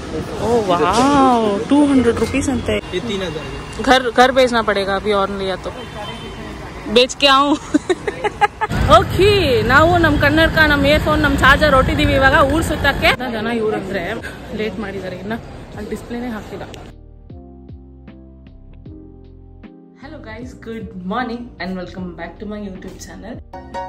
ओ वाह two hundred rupees अंते ये तीन हजार घर घर भेजना पड़ेगा अभी और लिया तो बेच के आऊं ಓಕೆ ನಾವು ನಮ್ಮ ಕನ್ನಡಕ ನಮ್ಮ ಇಯರ್ಫೋನ್ ನಮ್ಮ ಚಾರ್ಜರ್ ಹೊಟ್ಟಿದೀವಿ ಇವಾಗ ಊರ್ ಸುತ್ತಕ್ಕೆ ಇನ್ನ ಜನ ಇವ್ರಂದ್ರೆ ಲೇಟ್ ಮಾಡಿದ್ದಾರೆ ಇನ್ನ ಅಲ್ಲಿ ಡಿಸ್ಪ್ಲೇನೇ ಹಾಕಿಲ್ಲ hello guys good morning and welcome back to my YouTube channel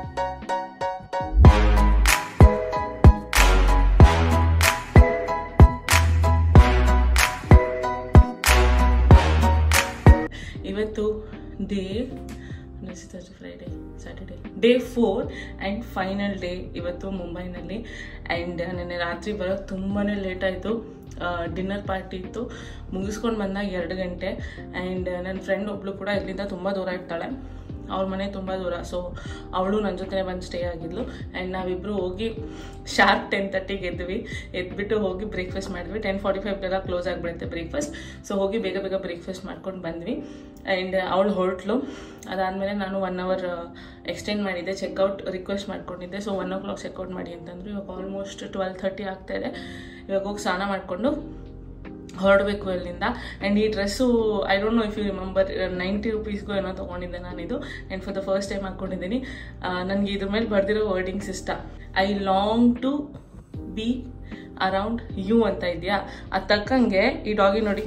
ಇವತ್ತು day Friday Saturday day four and final day ಇವತ್ತು ಮುಂಬೈನಲ್ಲಿ ಆ್ಯಂಡ್ ನೆನ್ನೆ ರಾತ್ರಿ ಬರೋದು ತುಂಬಾ ಲೇಟ್ ಆಯಿತು ಡಿನ್ನರ್ ಪಾರ್ಟಿ ಇತ್ತು ಮುಗಿಸ್ಕೊಂಡು ಬಂದಾಗ ಎರಡು ಗಂಟೆ ಆ್ಯಂಡ್ ನನ್ನ ಫ್ರೆಂಡ್ ಒಬ್ಳು ಕೂಡ ಇಲ್ಲಿಂದ ತುಂಬ ದೂರ ಇರ್ತಾಳೆ ಅವ್ರ ಮನೆ ತುಂಬ ದೂರ ಸೊ ಅವಳು ನನ್ನ ಜೊತೆ ಬಂದು ಸ್ಟೇ ಆಗಿದ್ಲು ಆ್ಯಂಡ್ ನಾವಿಬ್ಬರು ಹೋಗಿ ಶಾರ್ಪ್ ಟೆನ್ ತರ್ಟಿಗೆ ಎದ್ವಿ ಎದ್ಬಿಟ್ಟು ಹೋಗಿ ಬ್ರೇಕ್ಫಾಸ್ಟ್ ಮಾಡಿದ್ವಿ ಟೆನ್ ಫಾರ್ಟಿ ಫೈವ್ಗೆಲ್ಲ ಕ್ಲೋಸ್ ಆಗಿಬಿಡುತ್ತೆ ಬ್ರೇಕ್ಫಾಸ್ಟ್ ಸೊ ಹೋಗಿ ಬೇಗ ಬೇಗ ಬ್ರೇಕ್ಫಾಸ್ಟ್ ಮಾಡ್ಕೊಂಡು ಬಂದ್ವಿ ಆ್ಯಂಡ್ ಅವಳು ಹೊರಟ್ಲು ಅದಾದಮೇಲೆ ನಾನು ಒನ್ ಅವರ್ ಎಕ್ಸ್ಟೆಂಡ್ ಮಾಡಿದ್ದೆ ಚೆಕ್ಔಟ್ ರಿಕ್ವೆಸ್ಟ್ ಮಾಡ್ಕೊಂಡಿದ್ದೆ so one o'clock checkout ಮಾಡಿ ಅಂತಂದ್ರು ಇವಾಗ ಆಲ್ಮೋಸ್ಟ್ ಟ್ವೆಲ್ ಥರ್ಟಿ ಆಗ್ತಾ ಇದೆ ಇವಾಗ ಹೋಗಿ ಸ್ನಾನ ಮಾಡಿಕೊಂಡು ಹೊರಡಬೇಕು ಅಲ್ಲಿಂದ ಆ್ಯಂಡ್ ಈ dress I don't know if you remember ninety ರುಪೀಸ್ಗೂ ಏನೋ ತೊಗೊಂಡಿದ್ದೆ ನಾನಿದು and for the first time ಹಾಕ್ಕೊಂಡಿದ್ದೀನಿ ನನಗೆ ಇದ್ರ ಮೇಲೆ ಬರ್ದಿರೋ ವರ್ಡಿಂಗ್ಸ್ ಇಷ್ಟ I long to be around you ಅಂತ ಇದೆಯಾ ಅದು ತಕ್ಕಂಗೆ ಈ ಡಾಗಿ ನೋಡಿ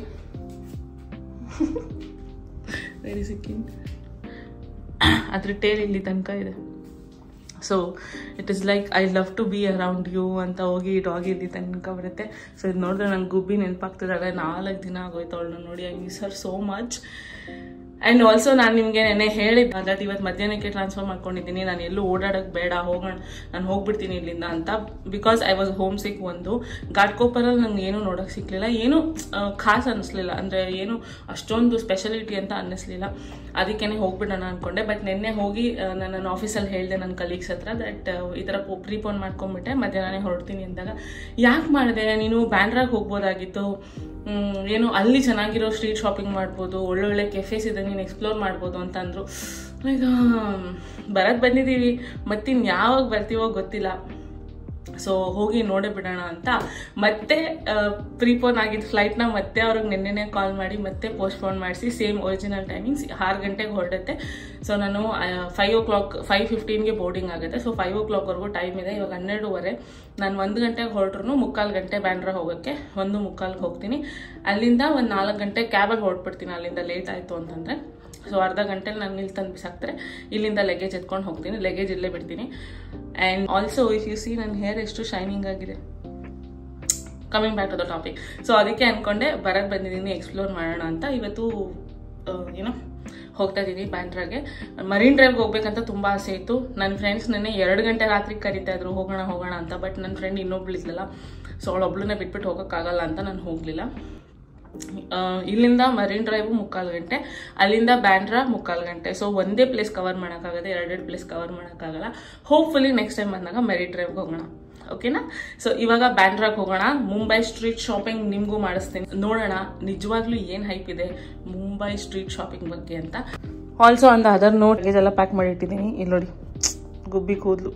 ವೆರಿ ಸಿಕ್ಕಿನ್ ಅದ್ರ ಟೇಲ್ ಇಲ್ಲಿ ತನಕ ಇದೆ so it is like I love to be around you ಅಂತ ಹೋಗಿ ಡಾಗ್ ಇಲ್ಲಿ ತನಕ ಬರುತ್ತೆ ಸೊ ಇದು ನೋಡಿದ್ರೆ ನಂಗೆ ಗುಬ್ಬಿ ನೆನಪಾಗ್ತಿದ್ದಾಳೆ ನಾಲ್ಕು ದಿನ ಆಗೋಯ್ತು ಅವಳನ್ನ ನೋಡಿ I miss her so much and also ನಾನು ನಿಮಗೆ ನೆನ್ನೆ ಹೇಳಿದ್ದೆ ದಟ್ ಇವತ್ತು ಮಧ್ಯಾಹ್ನಕ್ಕೆ ಟ್ರಾನ್ಸ್ಫರ್ ಮಾಡ್ಕೊಂಡಿದ್ದೀನಿ ನಾನು ಎಲ್ಲೂ ಓಡಾಡೋಕ್ಕೆ ಬೇಡ ಹೋಗೋಣ ನಾನು ಹೋಗ್ಬಿಡ್ತೀನಿ ಇಲ್ಲಿಂದ ಅಂತ because I was homesick ಒಂದು ಘಾಟ್ಕೋಪರಲ್ಲಿ ನಂಗೆ ಏನೂ ನೋಡೋಕ್ಕೆ ಸಿಕ್ಕಲಿಲ್ಲ ಏನು ಖಾಸ್ ಅನ್ನಿಸ್ಲಿಲ್ಲ ಅಂದರೆ ಏನು ಅಷ್ಟೊಂದು ಸ್ಪೆಷಾಲಿಟಿ ಅಂತ ಅನ್ನಿಸ್ಲಿಲ್ಲ ಅದಕ್ಕೇ ಹೋಗ್ಬಿಡೋಣ ಅಂದ್ಕೊಂಡೆ ಬಟ್ ನಿನ್ನೆ ಹೋಗಿ ನಾನು ನನ್ನ ಆಫೀಸಲ್ಲಿ ಹೇಳಿದೆ ನನ್ನ ಕಲೀಗ್ಸ್ ಹತ್ರ ದಟ್ ಈ ಥರ ಪ್ರೀಪೋನ್ ಮಾಡ್ಕೊಂಡ್ಬಿಟ್ಟೆ ಮಧ್ಯಾಹ್ನನೇ ಹೊರಡ್ತೀನಿ ಅಂದಾಗ ಯಾಕೆ ಮಾಡಿದೆ ನೀನು ಬ್ಯಾಂಡ್ರಾಗ್ ಹೋಗ್ಬೋದಾಗಿತ್ತು ಏನು ಅಲ್ಲಿ ಚೆನ್ನಾಗಿರೋ ಸ್ಟ್ರೀಟ್ ಶಾಪಿಂಗ್ ಮಾಡ್ಬೋದು ಒಳ್ಳೊಳ್ಳೆ ಕೆಫೇಸ್ ಇದೆ ನೀನು ಎಕ್ಸ್ಪ್ಲೋರ್ ಮಾಡ್ಬೋದು ಅಂತ ಅಂದರು ಈಗ ಬರಕ್ಕೆ ಬಂದಿದ್ದೀವಿ ಮತ್ತಿನ್ ಯಾವಾಗ ಬರ್ತೀವೋ ಗೊತ್ತಿಲ್ಲ ಸೊ ಹೋಗಿ ನೋಡೇ ಬಿಡೋಣ ಅಂತ ಮತ್ತೆ ಪ್ರೀಪೋನ್ ಆಗಿದ್ದ ಫ್ಲೈಟ್ನ ಮತ್ತೆ ಅವ್ರಿಗೆ ನಿನ್ನೆನೇ ಕಾಲ್ ಮಾಡಿ ಮತ್ತೆ ಪೋಸ್ಟ್ಪೋನ್ ಮಾಡಿಸಿ ಸೇಮ್ ಒರಿಜಿನಲ್ ಟೈಮಿಂಗ್ಸ್ ಆರು ಗಂಟೆಗೆ ಹೊರಡುತ್ತೆ ಸೊ ನಾನು ಫೈವ್ ಓ ಕ್ಲಾಕ್ ಫೈವ್ ಫಿಫ್ಟೀನ್ಗೆ ಬೋರ್ಡಿಂಗ್ ಆಗುತ್ತೆ ಸೊ ಫೈವ್ ಓ ಕ್ಲಾಕ್ವರೆಗೂ ಟೈಮ್ ಇದೆ ಇವಾಗ ಹನ್ನೆರಡುವರೆ ನಾನು ಒಂದು ಗಂಟೆಗೆ ಹೊರಟ್ರು ಮುಕ್ಕಾಲು ಗಂಟೆ ಬ್ಯಾಂಡ್ರ ಹೋಗೋಕ್ಕೆ ಒಂದು ಮುಕ್ಕಾಲ್ಗೆ ಹೋಗ್ತೀನಿ ಅಲ್ಲಿಂದ ಒಂದು ನಾಲ್ಕು ಗಂಟೆ ಕ್ಯಾಬಲ್ಲಿ ಹೊರಟ್ಬಿಡ್ತೀನಿ ಅಲ್ಲಿಂದ ಲೇಟ್ ಆಯಿತು ಅಂತಂದರೆ ಸೊ ಅರ್ಧ ಗಂಟೆಲಿ ನಾನು ಇಲ್ಲಿ ತಂದು ಬಿಸಾಕ್ತಾರೆ ಇಲ್ಲಿಂದ ಲಗೇಜ್ ಎತ್ಕೊಂಡು ಹೋಗ್ತೀನಿ ಲಗೇಜ್ ಇಲ್ಲೇ ಬಿಡ್ತೀನಿ and also if you see ನನ್ನ ಹೇರ್ ಎಷ್ಟು ಶೈನಿಂಗ್ ಆಗಿದೆ coming back to the topic so ಅದಕ್ಕೆ ಅಂದ್ಕೊಂಡೆ ಬರಕ್ಕೆ ಬಂದಿದ್ದೀನಿ ಎಕ್ಸ್ಪ್ಲೋರ್ ಮಾಡೋಣ ಅಂತ ಇವತ್ತು ಏನೋ ಹೋಗ್ತಾ ಇದ್ದೀನಿ ಬ್ಯಾಂಡ್ರಾಗೆ ಮರೀನ್ ಡ್ರೈವ್ಗೆ ಹೋಗ್ಬೇಕಂತ ತುಂಬ ಆಸೆ ಇತ್ತು ನನ್ನ ಫ್ರೆಂಡ್ಸ್ ನೆನ್ನೆ ಎರಡು ಗಂಟೆ ರಾತ್ರಿ ಕರಿತಾ ಇದ್ರು ಹೋಗೋಣ ಹೋಗೋಣ ಅಂತ ಬಟ್ ನನ್ನ ಫ್ರೆಂಡ್ ಇನ್ನೊಬ್ಳು ಇದ್ಲಲ್ಲ ಸೊ ಅವಳೊಬ್ಳನ್ನೇ ಬಿಟ್ಬಿಟ್ಟು ಹೋಗೋಕ್ಕಾಗಲ್ಲ ಅಂತ ನಾನು ಹೋಗಲಿಲ್ಲ ಇಲ್ಲಿಂದ ಮರೀನ್ ಡ್ರೈವ್ ಮುಕ್ಕಾಲು ಗಂಟೆ ಅಲ್ಲಿಂದ ಬ್ಯಾಂಡ್ರಾ ಮುಕ್ಕಾಲು ಗಂಟೆ ಸೊ ಒಂದೇ ಪ್ಲೇಸ್ ಕವರ್ ಮಾಡೋಕ್ಕಾಗತ್ತೆ ಎರಡೆರಡು ಪ್ಲೇಸ್ ಕವರ್ ಮಾಡೋಕ್ಕಾಗಲ್ಲ ಹೋಪ್ಫುಲಿ ನೆಕ್ಸ್ಟ್ ಟೈಮ್ ಬಂದಾಗ ಮೆರಿನ್ ಡ್ರೈವ್ಗೆ ಹೋಗೋಣ ಓಕೆನಾ ಸೊ ಇವಾಗ ಬ್ಯಾಂಡ್ರಾಗ್ ಹೋಗೋಣ ಮುಂಬೈ ಸ್ಟ್ರೀಟ್ ಶಾಪಿಂಗ್ ನಿಮಗೂ ಮಾಡಿಸ್ತೀನಿ ನೋಡೋಣ ನಿಜವಾಗ್ಲೂ ಏನು ಹೈಪ್ ಇದೆ ಮುಂಬೈ ಸ್ಟ್ರೀಟ್ ಶಾಪಿಂಗ್ ಬಗ್ಗೆ ಅಂತ ಆಲ್ಸೋ ಅಂದ ಅದರ್ ನೋಟ್ ಎಲ್ಲ ಪ್ಯಾಕ್ ಮಾಡಿ ಇಟ್ಟಿದ್ದೀನಿ ಇಲ್ಲಿ ನೋಡಿ ಗುಬ್ಬಿ ಕೂದಲು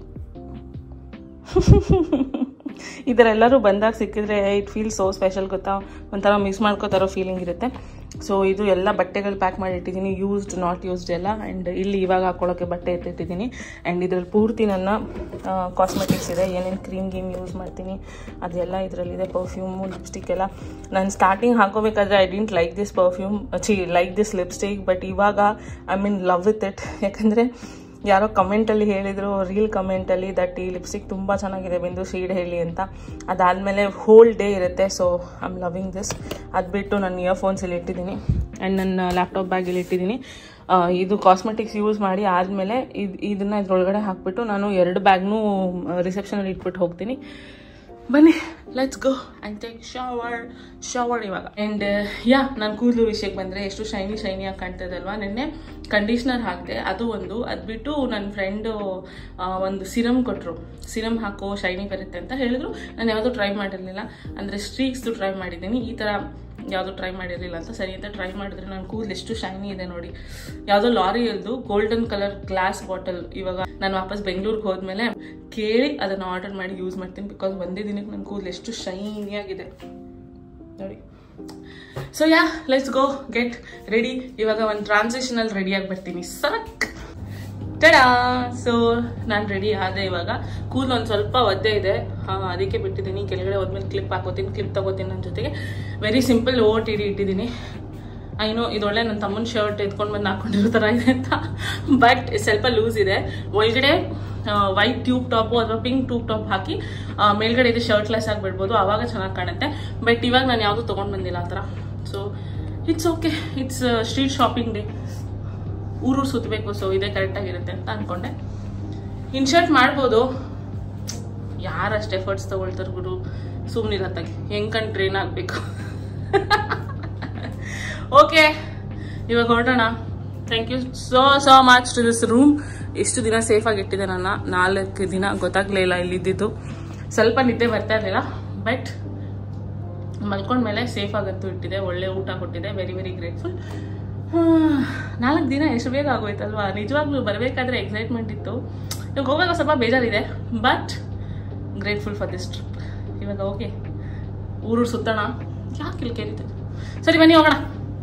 ಈ ಥರ ಎಲ್ಲರೂ ಬಂದಾಗ ಸಿಕ್ಕಿದ್ರೆ ಇಟ್ ಫೀಲ್ ಸೋ ಸ್ಪೆಷಲ್ ಗೊತ್ತಾ ಒಂಥರ ಮಿಸ್ ಮಾಡ್ಕೋತಾರೋ ಫೀಲಿಂಗ್ ಇರುತ್ತೆ ಸೊ ಇದು ಎಲ್ಲ ಬಟ್ಟೆಗಳು ಪ್ಯಾಕ್ ಮಾಡಿ ಇಟ್ಟಿದ್ದೀನಿ ಯೂಸ್ಡ್ ನಾಟ್ ಯೂಸ್ಡ್ ಎಲ್ಲ ಆ್ಯಂಡ್ ಇಲ್ಲಿ ಇವಾಗ ಹಾಕೊಳ್ಳೋಕ್ಕೆ ಬಟ್ಟೆ ಎತ್ತಿಟ್ಟಿದ್ದೀನಿ ಆ್ಯಂಡ್ ಇದ್ರಲ್ಲಿ ಪೂರ್ತಿ ನನ್ನ ಕಾಸ್ಮೆಟಿಕ್ಸ್ ಇದೆ ಏನೇನು ಕ್ರೀಮ್ ಗೀಮ್ ಯೂಸ್ ಮಾಡ್ತೀನಿ ಅದೆಲ್ಲ ಇದರಲ್ಲಿದೆ ಪರ್ಫ್ಯೂಮು ಲಿಪ್ಸ್ಟಿಕ್ ಎಲ್ಲ ನಾನು ಸ್ಟಾರ್ಟಿಂಗ್ ಹಾಕೋಬೇಕಾದ್ರೆ I didn't like this perfume ಚಿ ಲೈಕ್ ದಿಸ್ ಲಿಪ್ಸ್ಟಿಕ್ ಬಟ್ ಇವಾಗ I mean love with it ಯಾಕಂದರೆ ಯಾರೋ ಕಮೆಂಟಲ್ಲಿ ಹೇಳಿದರು ರೀಲ್ ಕಮೆಂಟಲ್ಲಿ ದಟ್ ಈ ಲಿಪ್ಸ್ಟಿಕ್ ತುಂಬ ಚೆನ್ನಾಗಿದೆ ಬಿಂದು ಶೇಡ್ ಹೇಳಿ ಅಂತ ಅದಾದಮೇಲೆ ಹೋಲ್ ಡೇ ಇರುತ್ತೆ so I am loving this ಅದು ಬಿಟ್ಟು ನಾನು ಇಯರ್ಫೋನ್ಸಲ್ಲಿ ಇಟ್ಟಿದ್ದೀನಿ ಆ್ಯಂಡ್ ನನ್ನ ಲ್ಯಾಪ್ಟಾಪ್ ಬ್ಯಾಗಲ್ಲಿ ಇಟ್ಟಿದ್ದೀನಿ ಇದು ಕಾಸ್ಮೆಟಿಕ್ಸ್ ಯೂಸ್ ಮಾಡಿ ಆದಮೇಲೆ ಇದು ಇದನ್ನು ಇದ್ರೊಳಗಡೆ ಹಾಕ್ಬಿಟ್ಟು ನಾನು ಎರಡು ಬ್ಯಾಗ್ನೂ ರಿಸೆಪ್ಷನಲ್ಲಿ ಇಟ್ಬಿಟ್ಟು ಹೋಗ್ತೀನಿ ಬನ್ನಿ let's go and take shower shower ಇವಾಗ ಆ್ಯಂಡ್ ಯಾ ನಾನು ಕೂದಲು ವಿಷಯಕ್ಕೆ ಬಂದರೆ ಎಷ್ಟು ಶೈನಿ ಶೈನಿಯಾಗಿ ಕಾಣ್ತದಲ್ವಾ ನಿನ್ನೆ ಕಂಡೀಷ್ನರ್ ಹಾಕಿದೆ ಅದು ಒಂದು ಅದು ಬಿಟ್ಟು ನನ್ನ ಫ್ರೆಂಡು ಒಂದು ಸಿರಮ್ ಕೊಟ್ಟರು ಸಿರಮ್ ಹಾಕೋ ಶೈನಿ ಬರುತ್ತೆ ಅಂತ ಹೇಳಿದ್ರು ನಾನು ಯಾವುದೂ ಟ್ರೈ ಮಾಡಿರಲಿಲ್ಲ ಅಂದರೆ ಸ್ಟ್ರೀಕ್ಸ್ದು ಟ್ರೈ ಮಾಡಿದ್ದೀನಿ ಈ ಥರ ಯಾವುದೂ ಟ್ರೈ ಮಾಡಿರಲಿಲ್ಲ ಅಂತ ಸರಿ ಅಂತ ಟ್ರೈ ಮಾಡಿದ್ರೆ ನನ್ನ ಕೂದಲು ಎಷ್ಟು ಶೈನಿ ಇದೆ ನೋಡಿ ಯಾವುದೋ ಲಾರಿಯಲ್ದು ಗೋಲ್ಡನ್ ಕಲರ್ ಗ್ಲಾಸ್ ಬಾಟಲ್ ಇವಾಗ ನಾನು ವಾಪಸ್ ಬೆಂಗಳೂರಿಗೆ ಹೋದ್ಮೇಲೆ ಕೇಳಿ ಅದನ್ನು ಆರ್ಡರ್ ಮಾಡಿ ಯೂಸ್ ಮಾಡ್ತೀನಿ ಬಿಕಾಸ್ ಒಂದೇ ದಿನಕ್ಕೆ ನನ್ನ ಕೂದಲು ಎಷ್ಟು ಶೈನಿಯಾಗಿದೆ ನೋಡಿ so yeah let's go get ready ಇವಾಗ ಒಂದು ಟ್ರಾನ್ಸಿಷನಲ್ಲಿ ರೆಡಿ ಆಗಿ ಬರ್ತೀನಿ ಸರಕ್ ಟಡಾ ಸೊ ನಾನು ರೆಡಿ ಆದೆ ಇವಾಗ ಕೂದಲು ಒಂದು ಸ್ವಲ್ಪ ಒದ್ದೆ ಇದೆ ಆ, ಅದಕ್ಕೆ ಬಿಟ್ಟಿದ್ದೀನಿ ಕೆಳಗಡೆ ಹೋದ್ಮೇಲೆ ಕ್ಲಿಪ್ ಹಾಕೋತೀನಿ ಕ್ಲಿಪ್ ತಗೋತೀನಿ ನನ್ನ ಜೊತೆಗೆ ವೆರಿ ಸಿಂಪಲ್ ಓಟ್ ಇಡಿ ಇಟ್ಟಿದ್ದೀನಿ ಐನೋ ಇದೊಳ್ಳೆ ನನ್ನ ತಮ್ಮನ ಶರ್ಟ್ ಎತ್ಕೊಂಡು ಬಂದು ಹಾಕೊಂಡಿರೋ ಥರ ಇದೆ ಅಂತ ಬಟ್ ಸ್ವಲ್ಪ ಲೂಸ್ ಇದೆ ಒಳಗಡೆ ವೈಟ್ ಟ್ಯೂಬ್ ಟಾಪು ಅಥವಾ ಪಿಂಕ್ ಟ್ಯೂಬ್ ಟಾಪ್ ಹಾಕಿ ಆ, ಮೇಲ್ಗಡೆ ಇದು ಶರ್ಟ್ಲೆಸ್ ಆಗಿ ಬಿಡ್ಬೋದು ಆವಾಗ ಚೆನ್ನಾಗಿ ಕಾಣುತ್ತೆ ಬಟ್ ಇವಾಗ ನಾನು ಯಾವುದು ತೊಗೊಂಡು ಬಂದಿಲ್ಲ ಆ ಥರ so it's okay it's street shopping day ಊರೂರು ಸುತ್ತಬೇಕು ಸೊ ಇದೇ ಕರೆಕ್ಟಾಗಿರುತ್ತೆ ಅಂತ ಅನ್ಕೊಂಡೆ ಇನ್ಶರ್ಟ್ ಮಾಡ್ಬೋದು ಯಾರಷ್ಟು ಎಫರ್ಟ್ಸ್ ತಗೊಳ್ತಾರೆ ಗುರು ಸುಮ್ಮನಿರತ್ತಾಗಿ ಹೆಂಗ್ ಕಣ್ ಟ್ರೈನ್ ಆಗಬೇಕು ಓಕೆ ಇವಾಗ ಹೊರಡೋಣ thank you so so much to this room ಎಷ್ಟು ದಿನ ಸೇಫಾಗಿ ಇಟ್ಟಿದೆ ನನ್ನ ನಾಲ್ಕು ದಿನ ಗೊತ್ತಾಗ್ಲೇ ಇಲ್ಲ ಇಲ್ಲಿದ್ದಿದ್ದು ಸ್ವಲ್ಪ ನಿದ್ದೆ ಬರ್ತಾ ಇರಲಿಲ್ಲ ಬಟ್ ಮಲ್ಕೊಂಡ್ಮೇಲೆ ಸೇಫ್ ಆಗಂತೂ ಇಟ್ಟಿದೆ ಒಳ್ಳೆ ಊಟ ಕೊಟ್ಟಿದೆ ವೆರಿ ವೆರಿ ಗ್ರೇಟ್ಫುಲ್ ನಾಲ್ಕು ದಿನ ಎಷ್ಟು ಬೇಗ ಆಗೋಯ್ತಲ್ವಾ ನಿಜವಾಗ್ಲೂ ಬರಬೇಕಾದ್ರೆ ಎಕ್ಸೈಟ್ಮೆಂಟ್ ಇತ್ತು ಇವಾಗ ಹೋಗುವಾಗ ಸ್ವಲ್ಪ ಬೇಜಾರಿದೆ but grateful for this trip ಇವಾಗ ಓಕೆ ಊರು ಸುತ್ತೋಣ ಯಾಕೆ ಇಲ್ಲಿ ಕೇರಿತದೆ ಸರಿ ಬನ್ನಿ ಹೋಗೋಣ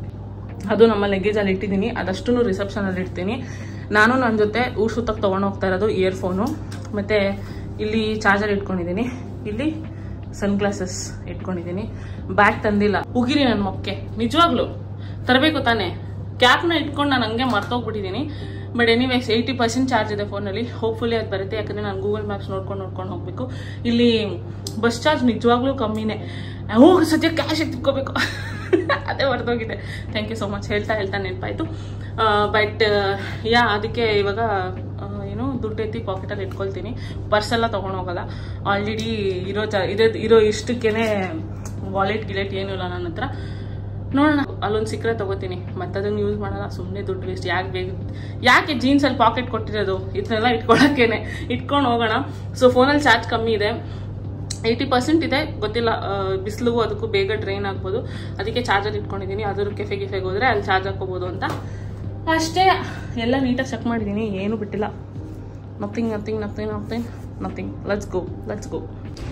ಅದು ನಮ್ಮ ಲಗೇಜಲ್ಲಿ ಇಟ್ಟಿದ್ದೀನಿ ಅದಷ್ಟು ರಿಸೆಪ್ಷನಲ್ಲಿ ಇಡ್ತೀನಿ ನಾನು ನನ್ನ ಜೊತೆ ಊರು ಸುತ್ತಕ್ಕೆ ತೊಗೊಂಡು ಹೋಗ್ತಾ ಇರೋದು ಇಯರ್ಫೋನು ಮತ್ತು ಇಲ್ಲಿ ಚಾರ್ಜರ್ ಇಟ್ಕೊಂಡಿದ್ದೀನಿ ಇಲ್ಲಿ ಸನ್ಗ್ಲಾಸಸ್ ಇಟ್ಕೊಂಡಿದ್ದೀನಿ ಬ್ಯಾಗ್ ತಂದಿಲ್ಲ ಉಗಿರಿ ನನ್ನ ಮೊಕ್ಕೆ ನಿಜವಾಗ್ಲು ತರಬೇಕು ತಾನೇ ಕ್ಯಾಪ್ನ ಇಟ್ಕೊಂಡು ನಾನು ಹಂಗೆ ಮರ್ತೋಗ್ಬಿಟ್ಟಿದ್ದೀನಿ but anyways eighty percent charge ಇದೆ ಫೋನಲ್ಲಿ ಹೋಪ್ಫುಲಿ ಅದು ಬರುತ್ತೆ ಯಾಕಂದರೆ ನಾನು ಗೂಗಲ್ ಮ್ಯಾಪ್ಸ್ ನೋಡ್ಕೊಂಡು ನೋಡ್ಕೊಂಡು ಹೋಗಬೇಕು ಇಲ್ಲಿ ಬಸ್ ಚಾರ್ಜ್ ನಿಜವಾಗ್ಲೂ ಕಮ್ಮಿನೇ ಹೋಗಿ ಸದ್ಯ ಕ್ಯಾಶ್ ಎತ್ತಿಟ್ಕೋಬೇಕು ಅದೇ ಹೊರದೋಗಿದೆ ಥ್ಯಾಂಕ್ ಯು ಸೊ ಮಚ್ ಹೇಳ್ತಾ ಹೇಳ್ತಾ ನೆನಪಾಯಿತು ಬಟ್ ಯಾ ಅದಕ್ಕೆ ಇವಾಗ ಆ, ಏನು ದುಡ್ಡು ಎತ್ತಿ ಪಾಕೆಟಲ್ಲಿ ಇಟ್ಕೊಳ್ತೀನಿ ಪರ್ಸೆಲ್ಲ ತೊಗೊಂಡು ಹೋಗಲ್ಲ ಆಲ್ರೆಡಿ ಇರೋ ಚ ಇರೋ ಇರೋ ಇಷ್ಟಕ್ಕೇನೆ ವಾಲೆಟ್ ಗಿಲೆಟ್ ಏನೂ ಇಲ್ಲ ನನ್ನ ಹತ್ರ ನೋಡೋಣ ಅಲ್ಲೊಂದು ಸಿಕ್ಕರೆ ತಗೋತೀನಿ ಮತ್ತೆ ಅದನ್ನು ಯೂಸ್ ಮಾಡಲ್ಲ ಸುಮ್ಮನೆ ದುಡ್ಡು ವೇಸ್ಟ್ ಯಾಕೆ ಬೇಕು ಯಾಕೆ ಜೀನ್ಸಲ್ಲಿ ಪಾಕೆಟ್ ಕೊಟ್ಟಿರೋದು ಇದನ್ನೆಲ್ಲ ಇಟ್ಕೊಳಕ್ಕೇನೆ ಇಟ್ಕೊಂಡು ಹೋಗೋಣ ಸೊ ಫೋನಲ್ಲಿ ಚಾರ್ಜ್ ಕಮ್ಮಿ ಇದೆ ಏಯ್ಟಿ ಪರ್ಸೆಂಟ್ ಇದೆ ಗೊತ್ತಿಲ್ಲ ಬಿಸಿಲಿಗೂ ಅದಕ್ಕೂ ಬೇಗ ಡ್ರೈನ್ ಆಗ್ಬೋದು ಅದಕ್ಕೆ ಚಾರ್ಜರ್ ಇಟ್ಕೊಂಡಿದ್ದೀನಿ ಅದ್ರ ಕೆಫೆ ಗಿಫೆಗೆ ಹೋದರೆ ಅಲ್ಲಿ ಚಾರ್ಜ್ ಹಾಕೋಬೋದು ಅಂತ ಅಷ್ಟೇ ಎಲ್ಲ ನೀಟಾಗಿ ಚೆಕ್ ಮಾಡಿದ್ದೀನಿ ಏನೂ ಬಿಟ್ಟಿಲ್ಲ nothing nothing nothing nothing nothing let's go let's go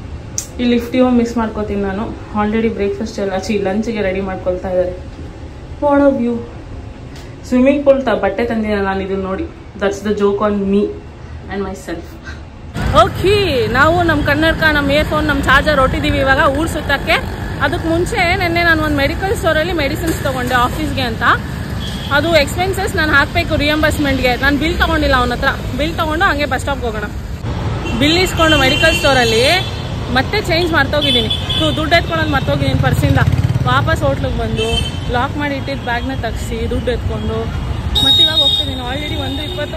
ಈ ಲಿಫ್ಟ್ ಇವಾಗ ಮಿಸ್ ಮಾಡ್ಕೋತೀನಿ ನಾನು ಆಲ್ರೆಡಿ ಬ್ರೇಕ್ಫಾಸ್ಟ್ ಎಲ್ಲ ಚಿ ಲಂಚಿಗೆ ರೆಡಿ ಮಾಡ್ಕೊಳ್ತಾ ಇದ್ದಾರೆ what of view swimming pool ತ ಬಟ್ಟೆ ತಂದಿದ್ದೆ ನಾನು ಇದನ್ನ ನೋಡಿ that's the joke on me and myself okay ನಾವು ನಮ್ಮ ಕನ್ನಡಕ ನಮ್ಮ ಇಯರ್ಫೋನ್ ನಮ್ಮ ಚಾರ್ಜರ್ ಹೊಟ್ಟಿದ್ದೀವಿ ಇವಾಗ ಊರ್ ಸುತ್ತಕ್ಕೆ ಅದಕ್ಕೆ ಮುಂಚೆ ನಿನ್ನೆ ನಾನು ಒಂದು ಮೆಡಿಕಲ್ ಸ್ಟೋರಲ್ಲಿ ಮೆಡಿಸಿನ್ಸ್ ತೊಗೊಂಡೆ ಆಫೀಸ್ಗೆ ಅಂತ ಅದು ಎಕ್ಸ್ಪೆನ್ಸಸ್ ನಾನು ಹಾಕಬೇಕು ರಿಯಂಬರ್ಸ್ಮೆಂಟ್ಗೆ ನಾನು ಬಿಲ್ ತೊಗೊಂಡಿಲ್ಲ ಅವನ ಹತ್ರ ಬಿಲ್ ತೊಗೊಂಡು ಹಂಗೆ ಬಸ್ ಸ್ಟಾಪ್ಗೆ ಹೋಗೋಣ ಬಿಲ್ ಇಸ್ಕೊಂಡು ಮೆಡಿಕಲ್ ಸ್ಟೋರಲ್ಲಿ ಮತ್ತೆ ಚೇಂಜ್ ಮಾಡ್ತೋಗಿದ್ದೀನಿ ಸೊ ದುಡ್ಡು ಎತ್ಕೊಳ್ಳೋದು ಮರ್ತೋಗಿದ್ದೀನಿ ಪರ್ಸಿಂದ ವಾಪಸ್ ಹೋಟ್ಲಿಗೆ ಬಂದು ಲಾಕ್ ಮಾಡಿ ಇಟ್ಟಿದ್ದು ಬ್ಯಾಗ್ನ ತೆಗ್ಸಿ ದುಡ್ಡು ಎತ್ಕೊಂಡು ಮತ್ತೆ ಇವಾಗ ಹೋಗ್ತಿದ್ದೀನಿ ಆಲ್ರೆಡಿ ಒಂದು ಇಪ್ಪತ್ತು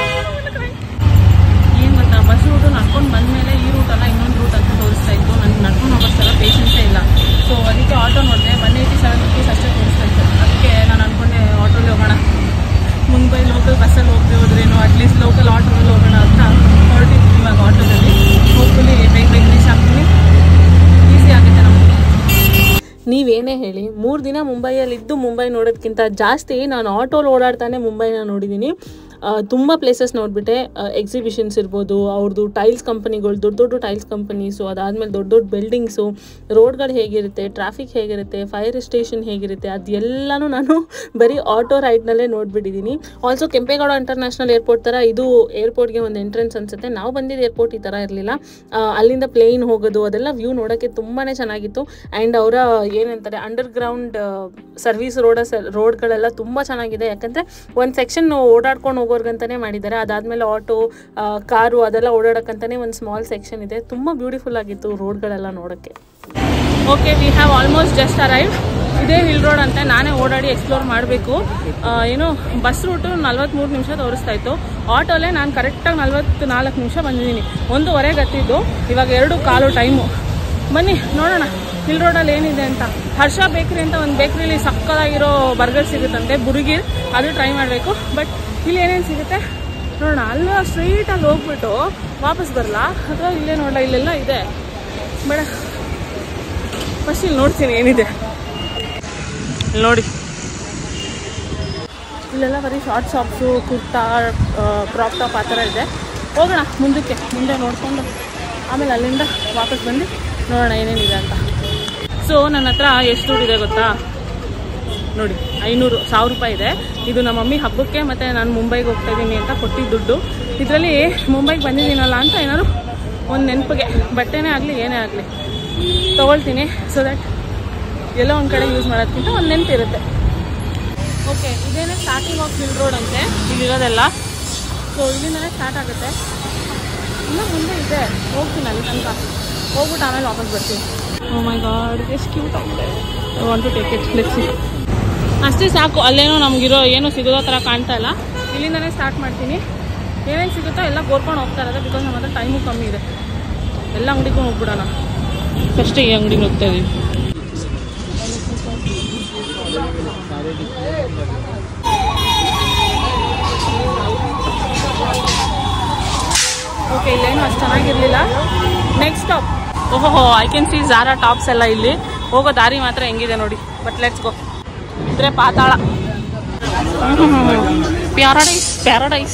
ಏನು ಗೊತ್ತಾ ಬಸ್ ರೂಟು ನಡ್ಕೊಂಡು ಬಂದಮೇಲೆ ಈ ರೂಟಲ್ಲ ಇನ್ನೊಂದು ರೂಟ್ ಅಂತ ತೋರಿಸ್ತಾ ಇತ್ತು ನನಗೆ ನಡ್ಕೊಂಡು ಹೋಗೋಷ್ಟೆಲ್ಲ ಪೇಷನ್ಸೇ ಇಲ್ಲ ಸೊ ಅದಕ್ಕೆ ಆಟೋ ನೋಡಿದೆ ಒನ್ ಏಯ್ಟಿ ಸೆವೆನ್ ರುಪೀಸ್ ಅಷ್ಟೇ ತೋರಿಸ್ತಾ ಇತ್ತು ಅದಕ್ಕೆ ನಾನು ಅನ್ಕೊಂಡೆ ಆಟೋಲಿ ಹೋಗೋಣ ಮುಂಬೈ ಲೋಕಲ್ ಬಸ್ಸಲ್ಲಿ ಹೋಗದೆ ಹೋದ್ರೇನು ಅಟ್ಲೀಸ್ಟ್ ಲೋಕಲ್ ಆಟೋದಲ್ಲಿ ಹೋಗೋಣ ಅಂತ ಹೊರಟಿದ್ವಿ ಇವಾಗ ಆಟೋದಲ್ಲಿ ಹೋಗ್ಲಿ ಬೇಗ ಬೇಗ ರೀಚ್ ಆಗ್ತೀನಿ ಈಸಿ ಆಗುತ್ತೆ ನಮಗೆ ನೀವೇನೇ ಹೇಳಿ ಮೂರು ದಿನ ಮುಂಬೈಯಲ್ಲಿದ್ದು ಮುಂಬೈ ನೋಡೋದಕ್ಕಿಂತ ಜಾಸ್ತಿ ನಾನು ಆಟೋಲಿ ಓಡಾಡ್ತಾನೆ ಮುಂಬೈನ ನೋಡಿದ್ದೀನಿ ತುಂಬ ಪ್ಲೇಸಸ್ ನೋಡಿಬಿಟ್ಟೆ ಎಕ್ಸಿಬಿಷನ್ಸ್ ಇರ್ಬೋದು ಅವ್ರದ್ದು ಟೈಲ್ಸ್ ಕಂಪನಿಗಳು ದೊಡ್ಡ ದೊಡ್ಡ ಟೈಲ್ಸ್ ಕಂಪನೀಸು ಅದಾದಮೇಲೆ ದೊಡ್ಡ ದೊಡ್ಡ ಬಿಲ್ಡಿಂಗ್ಸು ರೋಡ್ಗಳು ಹೇಗಿರುತ್ತೆ ಟ್ರಾಫಿಕ್ ಹೇಗಿರುತ್ತೆ ಫೈರ್ ಸ್ಟೇಷನ್ ಹೇಗಿರುತ್ತೆ ಅದೆಲ್ಲನೂ ನಾನು ಬರೀ ಆಟೋ ರೈಡ್ನಲ್ಲೇ ನೋಡಿಬಿಟ್ಟಿದ್ದೀನಿ ಆಲ್ಸೋ ಕೆಂಪೇಗೌಡ ಇಂಟರ್ನ್ಯಾಷನಲ್ ಏರ್ಪೋರ್ಟ್ ಥರ ಇದು ಏರ್ಪೋರ್ಟ್ಗೆ ಒಂದು ಎಂಟ್ರೆನ್ಸ್ ಅನ್ಸುತ್ತೆ ನಾವು ಬಂದಿದ್ದ ಏರ್ಪೋರ್ಟ್ ಈ ಥರ ಇರಲಿಲ್ಲ ಅಲ್ಲಿಂದ ಪ್ಲೇನ್ ಹೋಗೋದು ಅದೆಲ್ಲ ವ್ಯೂ ನೋಡೋಕ್ಕೆ ತುಂಬಾ ಚೆನ್ನಾಗಿತ್ತು ಆ್ಯಂಡ್ ಅವರ ಏನಂತಾರೆ ಅಂಡರ್ಗ್ರೌಂಡ್ ಸರ್ವಿಸ್ ರೋಡ ರೋಡ್ಗಳೆಲ್ಲ ತುಂಬ ಚೆನ್ನಾಗಿದೆ ಯಾಕಂದರೆ ಒಂದು ಸೆಕ್ಷನ್ ಓಡಾಡ್ಕೊಂಡು ಹೋಗೋರ್ಗಂತಾನೆ ಮಾಡಿದ್ದಾರೆ ಅದಾದಮೇಲೆ ಆಟೋ ಕಾರು ಅದೆಲ್ಲ ಓಡಾಡೋಕ್ಕಂತಾನೆ ಒಂದು ಸ್ಮಾಲ್ ಸೆಕ್ಷನ್ ಇದೆ ತುಂಬ ಬ್ಯೂಟಿಫುಲ್ ಆಗಿತ್ತು ರೋಡ್ಗಳೆಲ್ಲ ನೋಡೋಕ್ಕೆ okay we have almost just arrive ಇದೇ ಹಿಲ್ ರೋಡ್ ಅಂತ ನಾನೇ ಓಡಾಡಿ ಎಕ್ಸ್ಪ್ಲೋರ್ ಮಾಡಬೇಕು ಏನು ಬಸ್ ರೂಟು ನಲ್ವತ್ತ್ಮೂರು ನಿಮಿಷ ತೋರಿಸ್ತಾ ಇತ್ತು ಆಟೋಲೇ ನಾನು ಕರೆಕ್ಟಾಗಿ ನಲ್ವತ್ತು ನಾಲ್ಕು ನಿಮಿಷ ಬಂದಿದ್ದೀನಿ ಒಂದೂವರೆಗೆ ಹತ್ತಿದ್ದು ಇವಾಗ ಎರಡು ಕಾಲು ಟೈಮು ಬನ್ನಿ ನೋಡೋಣ ಹಿಲ್ ರೋಡಲ್ಲಿ ಏನಿದೆ ಅಂತ ಹರ್ಷ ಬೇಕ್ರಿ ಅಂತ ಒಂದು ಬೇಕ್ರಿಲಿ ಸಕ್ಕದಾಗಿರೋ ಬರ್ಗರ್ ಸಿಗುತ್ತಂತೆ ಬುರುಗಿರ್ ಅದು ಟ್ರೈ ಮಾಡಬೇಕು ಬಟ್ ಇಲ್ಲಿ ಏನೇನು ಸಿಗುತ್ತೆ ನೋಡೋಣ ಅಲ್ಲ ಸ್ಟ್ರೈಟಾಗಿ ಹೋಗ್ಬಿಟ್ಟು ವಾಪಸ್ ಬರಲ್ಲ ಅಥವಾ ಇಲ್ಲೇ ನೋಡಲ್ಲ ಇಲ್ಲೆಲ್ಲ ಇದೆ ಬೇಡ ಫಸ್ಟ್ ಇಲ್ಲಿ ನೋಡ್ತೀನಿ ಏನಿದೆ ಇಲ್ಲಿ ನೋಡಿ ಇಲ್ಲೆಲ್ಲ ಬರೀ short shops kurta crop top ಆ ಥರ ಇದೆ ಹೋಗೋಣ ಮುಂದಕ್ಕೆ ಮುಂದೆ ನೋಡಿಕೊಂಡು ಆಮೇಲೆ ಅಲ್ಲಿಂದ ವಾಪಸ್ ಬಂದು ನೋಡೋಣ ಏನೇನಿದೆ ಅಂತ ಸೊ ನನ್ನ ಹತ್ರ ಎಷ್ಟು ದುಡ್ಡಿದೆ ಗೊತ್ತಾ ನೋಡಿ ಐನೂರು ಸಾವಿರ ರೂಪಾಯಿ ಇದೆ ಇದು ನಮ್ಮ ಮಮ್ಮಿ ಹಬ್ಬಕ್ಕೆ ಮತ್ತು ನಾನು ಮುಂಬೈಗೆ ಹೋಗ್ತಾ ಇದ್ದೀನಿ ಅಂತ ಕೊಟ್ಟಿದ್ದ ದುಡ್ಡು ಇದರಲ್ಲಿ ಮುಂಬೈಗೆ ಬಂದಿದ್ದೀನಲ್ಲ ಅಂತ ಏನಾದ್ರು ಒಂದು ನೆನಪಿಗೆ ಬಟ್ಟೆನೇ ಆಗಲಿ ಏನೇ ಆಗಲಿ ತೊಗೊಳ್ತೀನಿ ಸೊ ದಟ್ ಎಲ್ಲೋ ಒಂದು ಕಡೆ ಯೂಸ್ ಮಾಡೋದಕ್ಕಿಂತ ಒಂದು ನೆನಪಿರುತ್ತೆ ಓಕೆ ಇದೇನೇ ಸ್ಟಾರ್ಟಿಂಗ್ ಆಫ್ ಹಿಲ್ ರೋಡ್ ಅಂತೆ ಇಲ್ಲಿರೋದೆಲ್ಲ ಸೊ ಇಲ್ಲಿಂದಲೇ ಸ್ಟಾರ್ಟ್ ಆಗುತ್ತೆ ಇನ್ನೂ ಮುಂದೆ ಇದೆ ಹೋಗ್ತೀನಿ ಅಲ್ಲಿ ತನಕ ಹೋಗ್ಬಿಟ್ಟು ಆಮೇಲೆ ವಾಪಸ್ ಬರ್ತೀನಿ ಓ ಮೈ ಗಾಡ್ ಎಷ್ಟು ಕ್ಯೂಟ್ ಆಗಿದೆ I want to take it let's see ಅಷ್ಟೇ ಸಾಕು ಅಲ್ಲೇನೋ ನಮಗಿರೋ ಏನೂ ಸಿಗೋದೋ ಥರ ಕಾಣ್ತಾ ಇಲ್ಲ ಇಲ್ಲಿಂದನೇ ಸ್ಟಾರ್ಟ್ ಮಾಡ್ತೀನಿ ಏನೇನು ಸಿಗುತ್ತೋ ಎಲ್ಲ ಗೋರ್ಕೊಂಡು ಹೋಗ್ತಾ ಇರೋದು ಬಿಕಾಸ್ ನಮ್ಮ ಹತ್ರ ಟೈಮು ಕಮ್ಮಿ ಇದೆ ಎಲ್ಲ ಅಂಗಡಿಗೂ ಹೋಗ್ಬಿಡೋಣ ಫಸ್ಟ್ ಈ ಅಂಗಡಿಗೆ ಹೋಗ್ತಾ ಇದೀವಿ ಓಕೆ ಇಲ್ಲೇನು ಅಷ್ಟು ಚೆನ್ನಾಗಿರಲಿಲ್ಲ ನೆಕ್ಸ್ಟ್ ಸ್ಟಾಪ್ ಓಹೋ I can see Zara tops ಎಲ್ಲ ಇಲ್ಲಿ ಹೋಗೋ ದಾರಿ ಮಾತ್ರ ಹೆಂಗಿದೆ ನೋಡಿ ಬಟ್ ಲೆಟ್ಸ್ ಗೋ ಇದ್ರೆ ಪಾತಾಳ ಪ್ಯಾರಡೈಸ್ ಪ್ಯಾರಡೈಸ್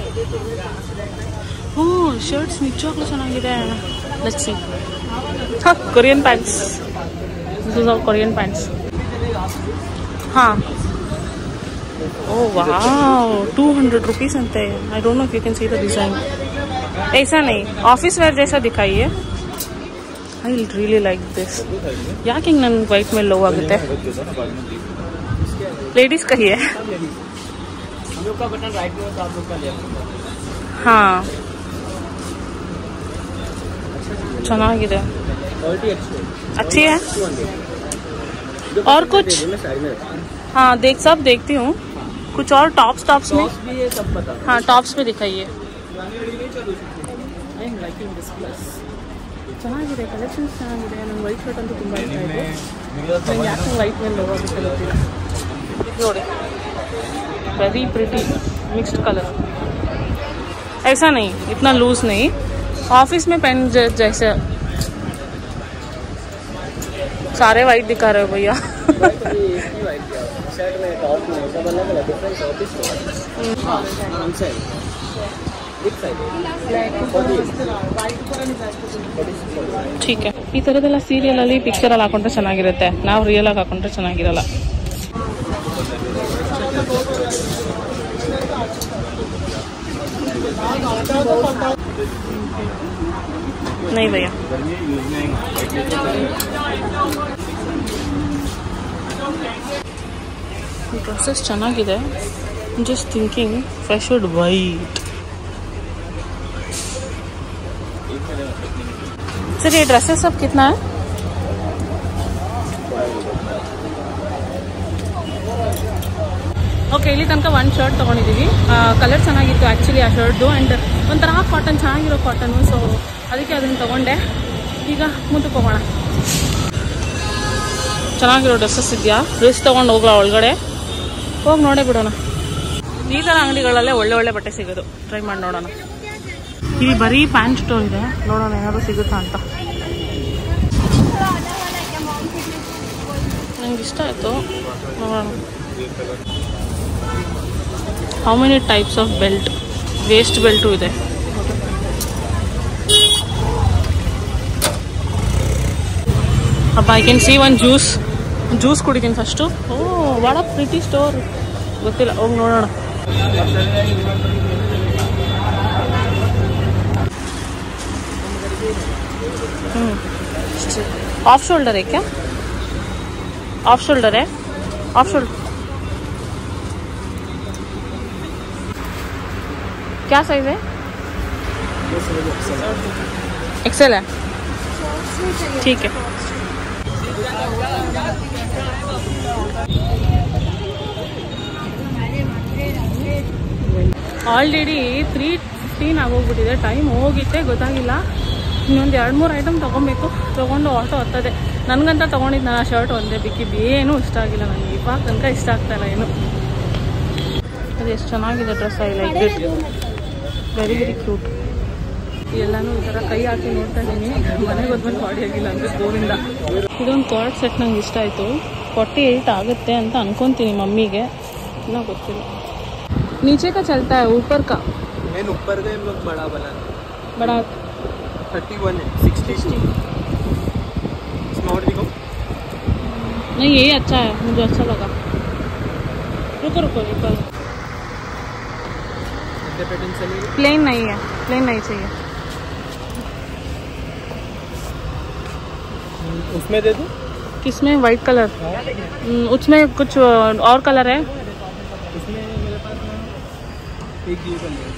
ಹ್ಞೂ ಶರ್ಟ್ಸ್ ನಿಜವಾಗ್ಲೂ ಚೆನ್ನಾಗಿದೆ let's see Korean pants this is all Korean pants ಹಾಂ oh wow two hundred rupees अंते I don't know if you can see the design ऐसा नहीं ऑफिस वेयर जैसा दिखाइए I will really like this ಯಾಕೆ ಹಿಂಗೆ ನನ್ಗೆ ವೈಟ್ ಮೇಲೆ ಲವ್ ಆಗುತ್ತೆ ಲೇಡೀಸ್ ಕಹಿಯೇ हम लोग का बटन राइट में हो तो आप लोग का लेफ्ट ಹಾಂ ಚೆನ್ನಾಗಿದೆ क्वालिटी अच्छी है अच्छी है टू हंड्रेड और कुछ मैं साइड में रखा हाँ देख सब देखती हूँ कुछ और टॉप्स टॉप्स में टॉप्स भी है सब पता हाँ टॉप्स में दिखाइए I am liking this plus ಚೆನ್ನಾಗಿದೆ ಕಲೆಕ್ಷನ್ಸ್ ಚೆನ್ನಾಗಿದೆ ನಂಗೆ ವೈಟ್ ಶರ್ಟ್ ಅಂತೂ ತುಂಬ ಇಷ್ಟ ಆಯಿತು ನಂಗೆ ಯಾಕೆ ವೈಟ್ ಮೇಲೆ ಲವ್ ಆಗುತ್ತೆ ಗೊತ್ತಿಲ್ಲ ಇದು ನೋಡಿ ವೆರಿ प्रिटी मिक्स्ड कलर ऐसा नहीं इतना लूज नहीं ऑफिस में पेन जैसे सारे वाइट दिखा रहे हो भैया एक ही वाइट क्या शर्ट में टॉप में सब अलग अलग डिफरेंट ऑफिस में वन साइड बिग साइड ठीक है ಈ ಥರದ್ದೆಲ್ಲ ಸೀರಿಯಲಲ್ಲಿ ಪಿಕ್ಚರಲ್ಲಿ ಹಾಕೊಂಡ್ರೆ ಚೆನ್ನಾಗಿರುತ್ತೆ ನಾವು ರಿಯಲ್ ಆಗಿ ಹಾಕೊಂಡ್ರೆ ಚೆನ್ನಾಗಿರಲ್ಲ नहीं भैया ಡ್ರೆಸ್ಸಸ್ ಚೆನ್ನಾಗಿದೆ just thinking fresh wood white sir ये ड्रेसेस सब कितना है ಓಕೆ ಇಲ್ಲಿ ತನಕ ಒಂದು ಶರ್ಟ್ ತೊಗೊಂಡಿದ್ದೀವಿ ಕಲರ್ ಚೆನ್ನಾಗಿತ್ತು ಆ್ಯಕ್ಚುಲಿ ಆ ಶರ್ಟ್ದು ಆ್ಯಂಡ್ ಒಂಥರ ಕಾಟನ್ ಚೆನ್ನಾಗಿರೋ ಕಾಟನು ಸೊ ಅದಕ್ಕೆ ಅದನ್ನು ತೊಗೊಂಡೆ ಈಗ ಮುಂದಕ್ಕೆ ಹೋಗೋಣ ಚೆನ್ನಾಗಿರೋ ಡ್ರೆಸ್ಸಸ್ ಇದೆಯಾ ಡ್ರೆಸ್ ತೊಗೊಂಡು ಹೋಗ್ಲಾ ಒಳಗಡೆ ಹೋಗಿ ನೋಡೇ ಬಿಡೋಣ ಈ ಥರ ಅಂಗಡಿಗಳಲ್ಲೇ ಒಳ್ಳೆ ಒಳ್ಳೆ ಬಟ್ಟೆ ಸಿಗೋದು ಟ್ರೈ ಮಾಡಿ ನೋಡೋಣ ಇಲ್ಲಿ ಬರೀ ಪ್ಯಾಂಟ್ ಸ್ಟೋರ್ ಇದೆ ನೋಡೋಣ ಏನಾದ್ರು ಸಿಗುತ್ತಾ ಅಂತ ನಂಗೆ ಇಷ್ಟ ಆಯಿತು ನೋಡೋಣ how many types of belt waist belt ಇದೆ ಅಪ್ಪ I can see one juice juice ಕುಡಿತೀನಿ ಫಸ್ಟು ಓ ವಾಡ ಪ್ರಿಟಿ ಸ್ಟೋರ್ ಗೊತ್ತಿಲ್ಲ ಹೋಗಿ ನೋಡೋಣ ऑफ शोल्डर है क्या ऑफ शोल्डर है ऑफ शोल्डर क्या साइज है एक्सेल है ठीक है ಆಲ್ರೆಡಿ ತ್ರೀ ಫಿಫ್ಟೀನ್ ಆಗೋಗ್ಬಿಟ್ಟಿದೆ ಟೈಮ್ ಹೋಗಿತ್ತೆ ಗೊತ್ತಾಗಿಲ್ಲ ಇನ್ನೊಂದು ಎರಡು ಮೂರು ಐಟಮ್ ತೊಗೊಬೇಕು ತೊಗೊಂಡು ಆಟೋ ಹತ್ತದೆ ನನಗಂತ ತೊಗೊಂಡಿದ್ದು ನಾನು ಆ ಶರ್ಟ್ ಒಂದೇ ಬಿಕ್ಕಿದ್ದು ಏನೂ ಇಷ್ಟ ಆಗಿಲ್ಲ ನನಗೆ ಇವಾಗ ತನಕ ಇಷ್ಟ ಆಗ್ತಾಯಿಲ್ಲ ಏನು ಅದು ಎಷ್ಟು ಚೆನ್ನಾಗಿದೆ dress I like it very very cute ಎಲ್ಲನೂ ಈ ಥರ ಕೈ ಹಾಕಿ ನೋಡ್ತಾ ಇದ್ದೀನಿ ಮನೆಗೆ ಹೋದ್ಮೇಲೆ ಬಾಡಿ ಆಗಿಲ್ಲ ಅಂದರೆ ದೂರಿಂದ ಇದೊಂದು ಕಾರ್ಡ್ ಸೆಟ್ ನಂಗೆ ಇಷ್ಟ ಆಯಿತು ಫಾರ್ಟಿ ಏಯ್ಟ್ ಆಗುತ್ತೆ ಅಂತ ಅನ್ಕೊತೀನಿ ಮಮ್ಮಿಗೆ ಇನ್ನೂ ಗೊತ್ತಿಲ್ಲ नीचे का चलता है ऊपर का मेन ऊपर गए हम लोग बड़ा बना बड़ा थर्टी वन है सिक्सटी टू इसमें और दिखाओ नहीं ये अच्छा है मुझे अच्छा लगा रुको रुको रुको कितने पैटर्न चलेगी प्लेन नहीं है प्लेन नहीं चाहिए उसमें दे दूँ किसमें वाइट कलर हम्म, उसमें कुछ और कलर है उसमें मेरे पास ना एक ये कलर है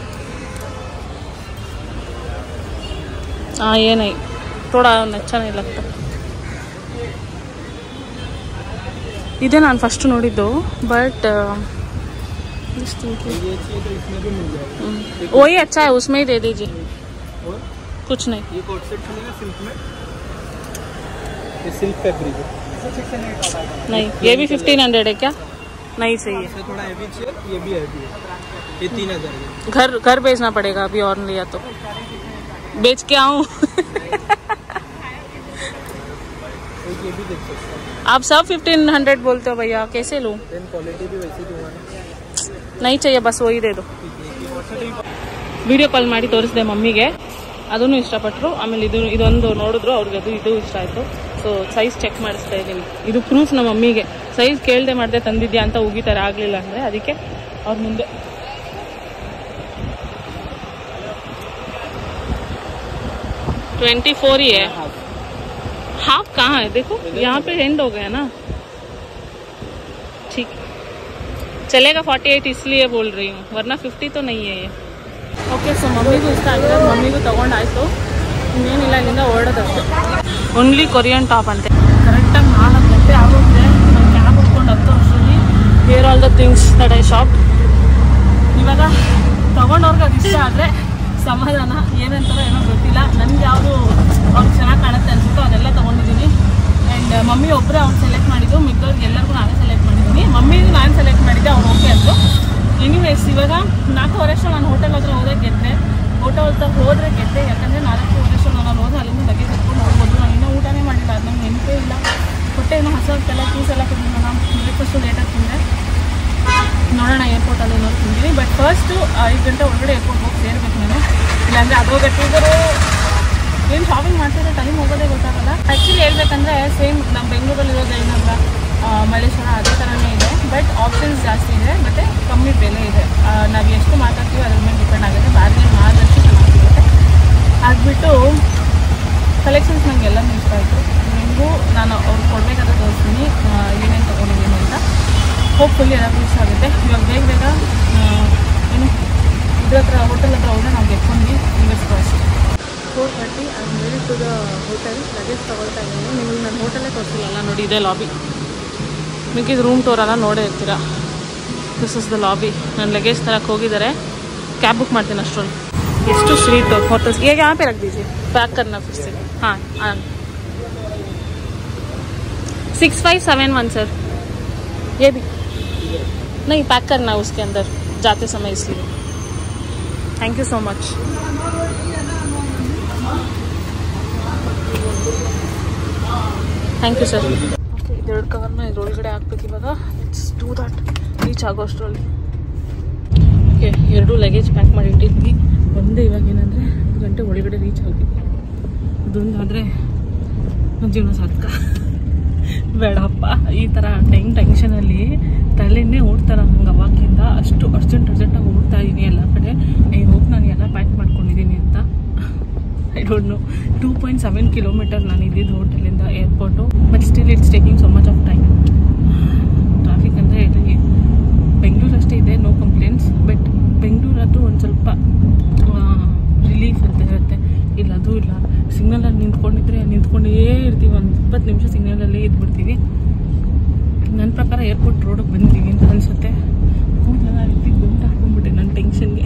हाँ ये नहीं थोड़ा अच्छा नहीं लगता ಇದೇ ನಾನು ಫಸ್ಟ್ ನೋಡಿದ್ದು ಬಟ್ ये चाहिए तो इसमें भी मिल जाएगा वही अच्छा है उसमें ही दे दीजिए और कुछ नहीं ये कोट सेट चलेगा सिल्क में ये सिल्क फैब्रिक है नहीं ये भी फिफ्टीन हंड्रेड है क्या नहीं चाहिए इसमें थोड़ा हैवी चाहिए ये भी हैवी है ये तीन हज़ार है घर घर भेजना पड़ेगा अभी और लिया तो बेच के आऊँ एक ये भी देख सकते हैं आप सब फिफ्टीन हंड्रेड बोलते हो भैया कैसे लूँ देन क्वालिटी भी वैसी दूंगा ना नहीं चाहिए बस वही दे दो ವಿಡಿಯೋ ಕಾಲ್ ಮಾಡಿ ತೋರಿಸಿದೆ ಮಮ್ಮಿಗೆ ಅದನ್ನು ಇಷ್ಟಪಟ್ಟರು ಆಮೇಲೆ ಇದು ಇದೊಂದು ನೋಡಿದ್ರು ಅವ್ರಿಗೆ ಅದು ಇದು ಇಷ್ಟ ಆಯಿತು ಸೊ ಸೈಜ್ ಚೆಕ್ ಮಾಡಿಸ್ತಾ ಇದ್ದೀನಿ ಇದು ಪ್ರೂಫ್ ನಮ್ಮ ಮಮ್ಮಿಗೆ ಸೈಜ್ ಕೇಳದೆ ಮಾಡದೆ ತಂದಿದ್ಯಾ ಅಂತ ಉಗಿತಾರೆ ಆಗಲಿಲ್ಲ ಅಂದರೆ ಅದಕ್ಕೆ ಅವ್ರ ಮುಂದೆ ट्वेंटी फोर ही है हाफ कहाँ है देखो यहाँ पे एंड हो गया ना ठीक चलेगा फोर्टी एट इसलिए बोल रही हूँ वरना फिफ्टी तो नहीं है ये ಓಕೆ ಸೊ ಮಮ್ಮಿಗೂ ಇಷ್ಟ ಆಗಿದೆ ಮಮ್ಮಿಗೂ ತೊಗೊಂಡಾಯ್ತು ಇನ್ನೇನಿಲ್ಲ ಇಲ್ಲಿಂದ ಹೊರಡೋದಷ್ಟೇ ಓನ್ಲಿ ಕೊರಿಯನ್ ಟಾಪ್ ಅಂತೆ ಕರೆಕ್ಟಾಗಿ ನಾಲ್ಕು ಗಂಟೆ ಆಗೋಗಿದೆ ನಾನು ಕ್ಯಾಬ್ ಹೊಡ್ಕೊಂಡು ಹತ್ತು ಅಷ್ಟರಲ್ಲಿ here all the things that I shop ಇವಾಗ ತೊಗೊಂಡವ್ರಿಗೆ ಅದು ಇಷ್ಟ ಆದರೆ ಸಮಾಧಾನ ಏನಂತಾರೋ ಏನೋ ಗೊತ್ತಿಲ್ಲ ನನಗೆ ಯಾವುದು ಅವ್ರಿಗೆ ಚೆನ್ನಾಗಿ ಕಾಣುತ್ತೆ ಅನ್ಸುತ್ತೋ ಅದೆಲ್ಲ ತೊಗೊಂಡಿದ್ದೀನಿ ಆ್ಯಂಡ್ ಮಮ್ಮಿ ಒಬ್ಬರೇ ಅವ್ರು ಸೆಲೆಕ್ಟ್ ಮಾಡಿದ್ದು ಮಿಕ್ಕವ್ರಿಗೆ ಎಲ್ಲರಿಗೂ ನಾನೇ ಸೆಲೆಕ್ಟ್ ಮಾಡಿದ್ದೀನಿ ಮಮ್ಮಿಗೂ ನಾನು ಸೆಲೆಕ್ಟ್ ಮಾಡಿದ್ದೆ ಅವ್ರು ಓಕೆ ಅಂದರು ಎನಿವೇಸ್ ಇವಾಗ ನಾಲ್ಕೂವರೆ ಅಷ್ಟು ನಾನು ಹೋಟೆಲ್ ಹತ್ರ ಹೋದ್ರೆ ಗೆದ್ದೆ ಹೋಟೆಲ್ ಹತ್ರ ಹೋದರೆ ಗೆದ್ದೆ ಯಾಕಂದರೆ ನಾಲ್ಕೂವರೆ ಅಷ್ಟು ನಾನು ಹೋದ್ರೆ ಅಲ್ಲಿಂದ ಲಗೇಜ್ ಎತ್ಕೊಂಡು ಹೋಗ್ಬೋದು ನಾನು ಇನ್ನೂ ಊಟನೇ ಮಾಡಿಲ್ಲ ಅದು ನಂಗೆ ನೆನಪೇ ಇಲ್ಲ ಹೊಟ್ಟೆ ಏನೋ ಹಸಾಗ್ತಲ್ಲ ಜ್ಯೂಸ್ ಎಲ್ಲ ಕುಡಿದು ನಾನು ಬ್ರೇಕ್ಫಾಸ್ಟು ಲೇಟಾಗಿ ತಿಂದೆ ನೋಡೋಣ ಏರ್ಪೋರ್ಟಲ್ಲಿ ಏನಾದ್ರು ತಿಂತೀನಿ ಬಟ್ ಫಸ್ಟು ಐದು ಗಂಟೆ ಒಳಗಡೆ ಏರ್ಪೋರ್ಟ್ ಹೋಗಿ ಸೇರ್ಬೇಕು ನಾನು ಇಲ್ಲಾಂದರೆ ಅದೋ ಗಟ್ಟಿದ್ರು ಏನು ಶಾಪಿಂಗ್ ಮಾಡ್ತಿದ್ರೆ ಟೈಮ್ ಹೋಗೋದೇ ಗೊತ್ತಾಗಲ್ಲ ಆ್ಯಕ್ಚುಲಿ ಹೇಳ್ಬೇಕಂದ್ರೆ ಸೇಮ್ ನಮ್ಮ ಬೆಂಗಳೂರಲ್ಲಿರೋ ಜೈನಗರ ಮಲ್ಲೇಶ್ವರ ಅದೇ ಥರನೇ ಇದೆ ಬಟ್ ಆಪ್ಷನ್ಸ್ ಜಾಸ್ತಿ ಇದೆ ಮತ್ತು ಕಮ್ಮಿ ಬೆಲೆ ಇದೆ ನಾವು ಎಷ್ಟು ಮಾತಾಡ್ತೀವಿ ಅದ್ರ ಮೇಲೆ ಡಿಪೆಂಡ್ ಆಗುತ್ತೆ ಬಾರ್ಗೇನ್ ಮಾಡಿದಷ್ಟು ಚೆನ್ನಾಗಿ ಸಿಗುತ್ತೆ ಆಗಿಬಿಟ್ಟು ಕಲೆಕ್ಷನ್ಸ್ ನಂಗೆ ಎಲ್ಲನೂ ಇಷ್ಟ ಆಯಿತು ನಿಮಗೂ ನಾನು ಅವ್ರಿಗೆ ಕೊಡಬೇಕಾದ್ರೆ ತೋರಿಸ್ತೀನಿ ಏನೇನು ತೊಗೊಂಡಿದ್ದೀನಿ ಅಂತ ಹೋಪ್ಫುಲ್ಲಿ ಎಲ್ಲರಿಗೂ ಇಷ್ಟ ಆಗುತ್ತೆ ಇವಾಗ ಬೇಗ ಬೇಗ ಆ, ಏನು ಇದ್ರ ಹತ್ರ ಹೋಟೆಲ್ ಹತ್ರ ಹೋದ್ರೆ ನಾವು ಗೆಟ್ಕೊಂಡ್ವಿ fingers cross four thirty I merry to the hotel luggage ತೊಗೊಳ್ತಾ ಇದ್ದೀನಿ ನಿಮಗೆ ನಾನು ಹೋಟೆಲ್ಲೇ ತೋರಿಸಿಲ್ಲ ನೋಡಿ ಇದೆ ಲಾಬಿ ಮಿಕ್ಕಿದ ರೂಮ್ ಟೂರ್ ಎಲ್ಲ ನೋಡೇ ಇರ್ತೀರಾ ದಿಸ್ ಇಸ್ ದ ಲಾಬಿ ನಾನು ಲಗೇಜ್ ತರಕ್ಕೆ ಹೋಗಿದ್ದಾರೆ ಕ್ಯಾಬ್ ಬುಕ್ ಮಾಡ್ತೀನಿ ಅಷ್ಟರಲ್ಲಿ ಎಷ್ಟು ಸ್ವೀಟ್ ಹೋಟೆಲ್ಸ್ ಈಗ यहाँ पे रख दीजिए पैक करना फिर से हाँ हाँ six five seven one sir ये भी नहीं पैक करना है उसके अंदर जाते समय इसलिए thank you so much thank you sir ಇದೆರಡು ಕವರ್ನ ಇದ್ರೊಳಗಡೆ ಹಾಕ್ಬೇಕು ಇವಾಗ ಇಟ್ಸ್ ಟೂ ದಟ್ ರೀಚ್ ಆಗೋ ಅಷ್ಟರಲ್ಲಿ ಓಕೆ ಎರಡು ಲಗೇಜ್ ಪ್ಯಾಕ್ ಮಾಡಿ ಇಟ್ಟಿದ್ವಿ ಒಂದೇ ಇವಾಗ ಏನಂದರೆ ಐದು ಗಂಟೆ ಒಳಗಡೆ ರೀಚ್ ಆಗಿದ್ವಿ ಅದೊಂದಾದರೆ ನನ್ನ ಜೀವನ ಸಾರ್ಥಕ ಬೇಡಪ್ಪ ಈ ಥರ ಟೈಮ್ ಟೆನ್ಷನಲ್ಲಿ ತಲೆನೇ ಓಡ್ತಾರ ನಂಗೆ ಅವಾಗಿಂದ ಅಷ್ಟು ಅರ್ಜೆಂಟ್ ಅರ್ಜೆಂಟಾಗಿ ಓಡ್ತಾ ಇದ್ದೀನಿ ಎಲ್ಲ ಕಡೆ ಐ ಹೋಪ್ ನಾನು ಎಲ್ಲ ಪ್ಯಾಕ್ ಮಾಡ್ಕೊಂಡಿದ್ದೀನಿ ಅಂತ I don't know two point seven kilometre ನಾನು ಇದ್ದಿದ್ದು ಹೋಟೆಲಿಂದ airport but still it's taking so much of time traffic ಅಂದರೆ ಇಲ್ಲಿ ಬೆಂಗಳೂರು ಅಷ್ಟೇ ಇದೆ ನೋ ಕಂಪ್ಲೇಂಟ್ಸ್ ಬಟ್ ಬೆಂಗಳೂರದ್ದು ಒಂದು ಸ್ವಲ್ಪ ರಿಲೀಫ್ ಅಂತ ಇರುತ್ತೆ ಇಲ್ಲ ಅದು ಇಲ್ಲ ಸಿಗ್ನಲಲ್ಲಿ ನಿಂತ್ಕೊಂಡಿದ್ರೆ ನಿಂತ್ಕೊಂಡೇ ಇರ್ತೀವಿ ಒಂದು ಇಪ್ಪತ್ತು ನಿಮಿಷ ಸಿಗ್ನಲಲ್ಲೇ ಇದ್ಬಿಡ್ತೀವಿ ನನ್ನ ಪ್ರಕಾರ ಏರ್ಪೋರ್ಟ್ ರೋಡಿಗೆ ಬಂದಿದ್ದೀವಿ ಅಂತ ಅನಿಸುತ್ತೆ ಕೂದಲೆಲ್ಲ ರೀತಿ ಗುಂಟು ಹಾಕೊಂಡ್ಬಿಟ್ಟೆ ನನ್ನ ಟೆನ್ಷನ್ಗೆ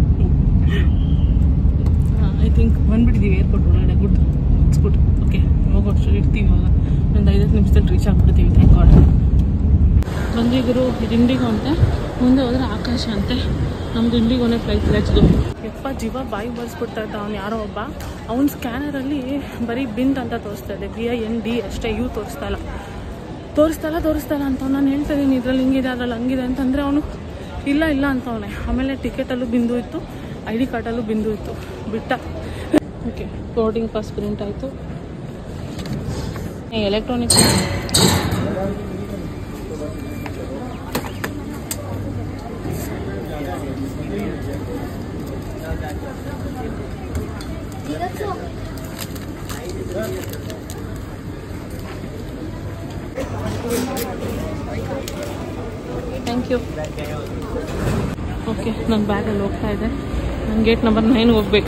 ಐ ಥಿಂಕ್ ಬಂದ್ಬಿಟ್ಟಿದ್ದೀವಿ ಏರ್ಪೋರ್ಟ್ ಒಳಗಡೆ ಗುಡ್ ಇಟ್ಸ್ ಗುಡ್ ಓಕೆ ಹೋಗೋಷ್ಟು ಇರ್ತೀವಿ ಇವಾಗ ಒಂದು ಐದತ್ತು ನಿಮಿಷದಲ್ಲಿ ರೀಚ್ ಆಗ್ಬಿಡ್ತೀವಿ ಥ್ಯಾಂಕ್ ಗಾಡ್ ಬಂದಿದ್ರು ಇದು ಇಂಡಿಗೋ ಅಂತೆ ಮುಂದೆ ಹೋದ್ರೆ ಆಕಾಶ ಅಂತೆ ನಮ್ದು ಇಂಡಿಗೋನೇ ಫ್ಲೈಟ್ ಲೆಚ್ದು ಯಪ್ಪ ಜೀವ ಬಾಯಿ ಬರ್ಸ್ಬಿಡ್ತಾ ಇದ್ದ ಅವ್ನು ಯಾರೋ ಒಬ್ಬ ಅವ್ನ ಸ್ಕ್ಯಾನರಲ್ಲಿ ಬರೀ ಬಿಂದ್ ಅಂತ ತೋರಿಸ್ತಾ ಇದೆ ಬಿ ಐ ಎನ್ ಡಿ ಅಷ್ಟೇ ಯು ತೋರಿಸ್ತಾ ಇಲ್ಲ ತೋರಿಸ್ತಾ ಇಲ್ಲ ತೋರಿಸ್ತಾ ಇಲ್ಲ ಅಂತ ನಾನು ಹೇಳ್ತಾ ಇದ್ದೀನಿ ಇದ್ರಲ್ಲಿ ಹಿಂಗಿದೆ ಅದ್ರಲ್ಲಿ ಹಂಗಿದೆ ಅಂತಂದರೆ ಅವನು ಇಲ್ಲ ಇಲ್ಲ ಅಂತವನೆ ಆಮೇಲೆ ಟಿಕೆಟಲ್ಲೂ ಬಿಂದು ಇತ್ತು ಐ ಡಿ ಕಾರ್ಡಲ್ಲೂ ಬಿಂದು ಇತ್ತು ಬಿಟ್ಟ ಓಕೆ ಬೋರ್ಡಿಂಗ್ ಪಾಸ್ ಪ್ರಿಂಟ್ ಆಯಿತು ಎಲೆಕ್ಟ್ರಾನಿಕ್ ಥ್ಯಾಂಕ್ ಯು ಓಕೆ ನನ್ನ ಬ್ಯಾಗಲ್ಲಿ ಹೋಗ್ತಾ ಇದೆ ನಾನು ಗೇಟ್ ನಂಬರ್ ನೈನ್ ಹೋಗ್ಬೇಕು